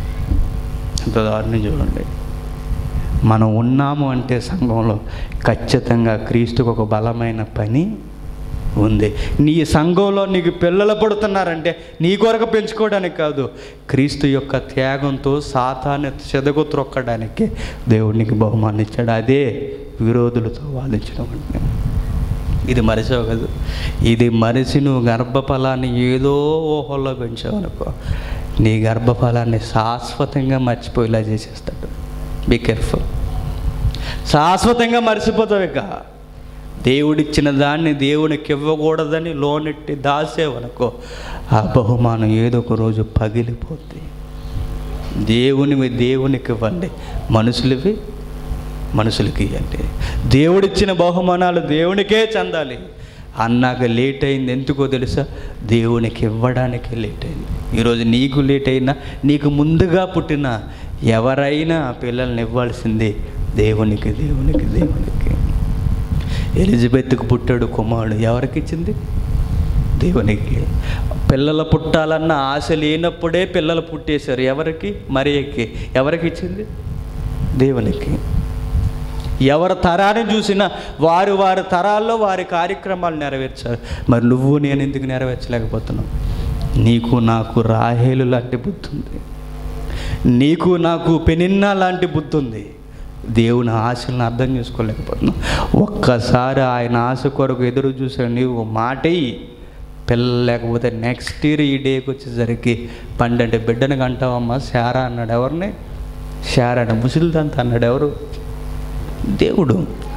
ఎంత దారుణం చూడండి మనం ఉన్నాము అంటే సంఘంలో ఖచ్చితంగా క్రీస్తుకు ఒక బలమైన పని ఉంది నీ సంఘంలో నీకు పిల్లలు పడుతున్నారంటే నీ కొరకు పెంచుకోవడానికి కాదు క్రీస్తు యొక్క త్యాగంతో సాతాన్ని చెదకు త్రొక్కడానికి దేవుడు నీకు బహుమానం ఇచ్చాడు అదే విరోధులతో వాదించడం అంటే ఇది మరిచావు కదా ఇది మరిచి నువ్వు గర్భఫలాన్ని ఏదో ఊహల్లో పెంచావు అనుకో నీ గర్భఫలాన్ని శాశ్వతంగా మర్చిపోయేలా చేసేస్తాడు బీ కేర్ఫుల్ శాశ్వతంగా మర్చిపోతావు ఇక దేవుడిచ్చిన దాన్ని దేవునికి ఇవ్వకూడదని లోనెట్టి దాసేవనుకో ఆ బహుమానం ఏదో ఒక రోజు పగిలిపోద్ది దేవునివి దేవునికి ఇవ్వండి మనుషులవి మనుషులకి ఇవ్వండి దేవుడిచ్చిన బహుమానాలు దేవునికే చెందాలి అన్నాక లేట్ అయింది ఎందుకో తెలుసా దేవునికి ఇవ్వడానికి లేట్ అయింది ఈరోజు నీకు లేట్ అయినా నీకు ముందుగా పుట్టిన ఎవరైనా ఆ పిల్లల్ని ఇవ్వాల్సింది దేవునికి దేవునికి దేవునికి ఎలిజబెత్కు పుట్టాడు కుమారుడు ఎవరికి ఇచ్చింది దేవునికి పిల్లలు పుట్టాలన్న ఆశ లేనప్పుడే పిల్లలు పుట్టేశారు ఎవరికి మరియకి ఎవరికి ఇచ్చింది దేవునికి ఎవరి తరాన్ని చూసినా వారు వారి తరాల్లో వారి కార్యక్రమాలు నెరవేర్చారు మరి నువ్వు నేను ఎందుకు నెరవేర్చలేకపోతున్నావు నీకు నాకు రాహేలు లాంటి బుద్ధి ఉంది నీకు నాకు పెనిన్నా లాంటి బుద్ధి ఉంది దేవుని ఆశలను అర్థం చేసుకోలేకపోతున్నావు ఒక్కసారి ఆయన ఆశ కొరకు ఎదురు చూసాడు నీవు మాటయి పిల్లలు లేకపోతే నెక్స్ట్ ఇయర్ ఈ డేకి వచ్చేసరికి పండంటే బిడ్డను కంటావమ్మా శారా అన్నాడు ఎవరిని శారా ముసిలిదంత అన్నాడు ఎవరు దేవుడు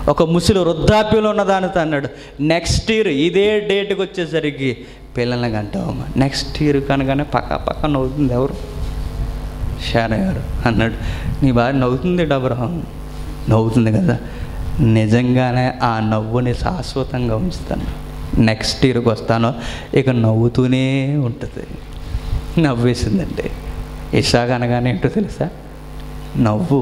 ఒక ముసలి వృద్ధాప్యంలో ఉన్న దానితో అన్నాడు నెక్స్ట్ ఇయర్ ఇదే డేట్కి వచ్చేసరికి పిల్లల్ని కంటావమ్మా నెక్స్ట్ ఇయర్ కనగానే పక్క పక్క నవ్వుతుంది ఎవరు షారా గారు అన్నాడు నీ భార్య నవ్వుతుంది డబ్రహం నవ్వుతుంది కదా నిజంగానే ఆ నవ్వుని శాశ్వతంగా ఉంచుతాను నెక్స్ట్ ఇయర్కి వస్తాను ఇక నవ్వుతూనే ఉంటుంది నవ్వేసిందండి ఇషాక్ అనగానే ఏంటో తెలుసా నవ్వు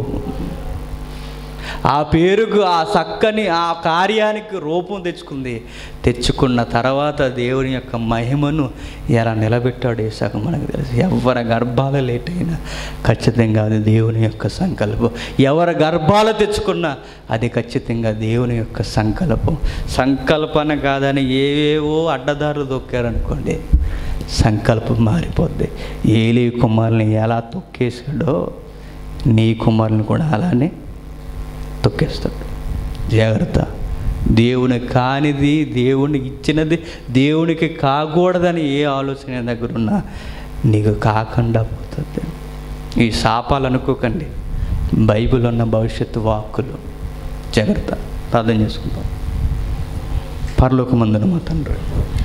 ఆ పేరుకు ఆ చక్కని ఆ కార్యానికి రూపం తెచ్చుకుంది తెచ్చుకున్న తర్వాత దేవుని యొక్క మహిమను ఎలా నిలబెట్టాడు ఏసాక మనకు తెలుసు ఎవరి గర్భాలు లేట్ అయినా ఖచ్చితంగా అది దేవుని యొక్క సంకల్పం ఎవరి గర్భాలు తెచ్చుకున్నా అది ఖచ్చితంగా దేవుని యొక్క సంకల్పం సంకల్పన కాదని ఏవేవో అడ్డదారులు దొక్కారనుకోండి సంకల్పం మారిపోద్ది ఏలీ కుమారుని ఎలా తొక్కేశాడో నీ కుమారుని కూడా అలానే తొక్కేస్తాడు జాగ్రత్త దేవుని కానిది దేవునికి ఇచ్చినది దేవునికి కాకూడదని ఏ ఆలోచన దగ్గర ఉన్నా నీకు కాకుండా పోతుంది ఈ శాపాలు అనుకోకండి బైబిల్ ఉన్న భవిష్యత్తు వాక్కులు జాగ్రత్త ప్రార్థన చేసుకుంటాం పరలోకమందున మా తండ్రి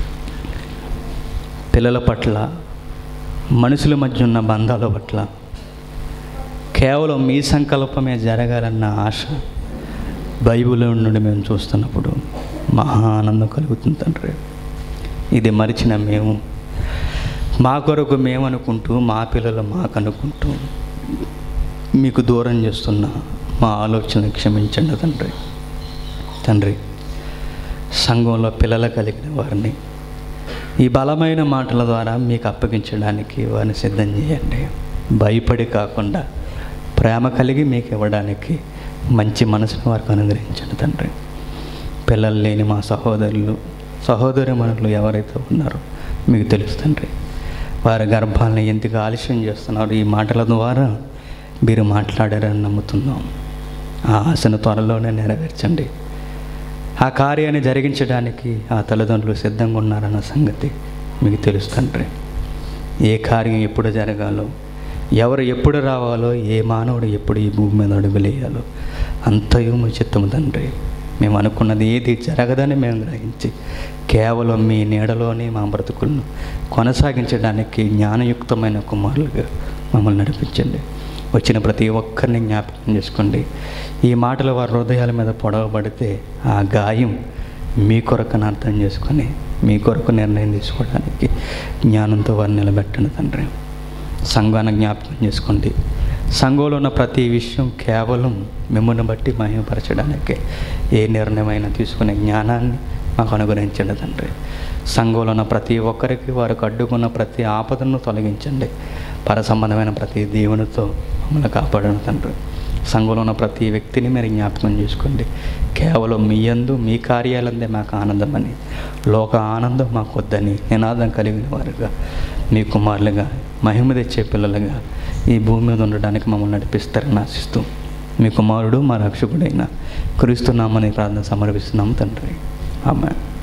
పిల్లల పట్ల మనుషుల మధ్య ఉన్న బంధాల పట్ల కేవలం మీ సంకల్పమే జరగాలన్న ఆశ బైబిల్ నుండి మేము చూస్తున్నప్పుడు మహా ఆనందం కలుగుతుంది తండ్రి ఇది మరిచిన మేము మా కొరకు మేము అనుకుంటూ మా పిల్లలు మాకు అనుకుంటూ మీకు దూరం చేస్తున్న మా ఆలోచన క్షమించండి తండ్రి తండ్రి సంఘంలో పిల్లలు కలిగిన వారిని ఈ బలమైన మాటల ద్వారా మీకు అప్పగించడానికి వారిని సిద్ధం చేయండి భయపడి కాకుండా ప్రేమ కలిగి మీకు ఇవ్వడానికి మంచి మనసును వారికి అనుగ్రహించండి తండ్రి పిల్లలు లేని మా సహోదరులు సహోదరి మనులు ఎవరైతే ఉన్నారో మీకు తెలుసు తండ్రి వారి గర్భాలను ఎందుకు ఆలస్యం చేస్తున్నారు ఈ మాటల ద్వారా మీరు మాట్లాడారని నమ్ముతున్నాం ఆ ఆశను త్వరలోనే నెరవేర్చండి ఆ కార్యాన్ని జరిగించడానికి ఆ తల్లిదండ్రులు సిద్ధంగా ఉన్నారన్న సంగతి మీకు తెలుసు తండ్రి ఏ కార్యం ఎప్పుడు జరగాలో ఎవరు ఎప్పుడు రావాలో ఏ మానవుడు ఎప్పుడు ఈ భూమి మీద అడుగులేయాలో అంతయు మీ చిత్తము తండ్రి మేము అనుకున్నది ఏది జరగదని మేము గ్రహించి కేవలం మీ నీడలోనే మా బ్రతుకులను కొనసాగించడానికి జ్ఞానయుక్తమైన కుమారులుగా మమ్మల్ని నడిపించండి వచ్చిన ప్రతి ఒక్కరిని జ్ఞాపకం చేసుకోండి ఈ మాటలు వారి హృదయాల మీద పొడవబడితే ఆ గాయం మీ కొరకుని అర్థం చేసుకొని మీ కొరకు నిర్ణయం తీసుకోవడానికి జ్ఞానంతో వారిని నిలబెట్టండి తండ్రి సంఘాన్ని జ్ఞాపకం చేసుకోండి సంఘంలో ఉన్న ప్రతి విషయం కేవలం మిమ్మల్ని బట్టి మహిమపరచడానికి ఏ నిర్ణయమైనా తీసుకునే జ్ఞానాన్ని మాకు అనుగ్రహించండి తండ్రి సంఘంలో ఉన్న ప్రతి ఒక్కరికి వారికి అడ్డుకున్న ప్రతి ఆపదను తొలగించండి పర సంబంధమైన ప్రతి దేవునితో మమ్మల్ని కాపాడను తండ్రి సంఘంలో ఉన్న ప్రతి వ్యక్తిని మీరు జ్ఞాపకం చేసుకోండి కేవలం మీ యందు మీ కార్యాలందే మాకు ఆనందమని లోక ఆనందం మాకు వద్దని నినాదం కలిగిన వారుగా మీ కుమారులుగా మహిమ తెచ్చే పిల్లలుగా ఈ భూమి మీద ఉండడానికి మమ్మల్ని నడిపిస్తారని ఆశిస్తూ మీ కుమారుడు మా రక్షకుడైన క్రీస్తునామని ప్రార్థన సమర్పిస్తున్నాం తండ్రి ఆమె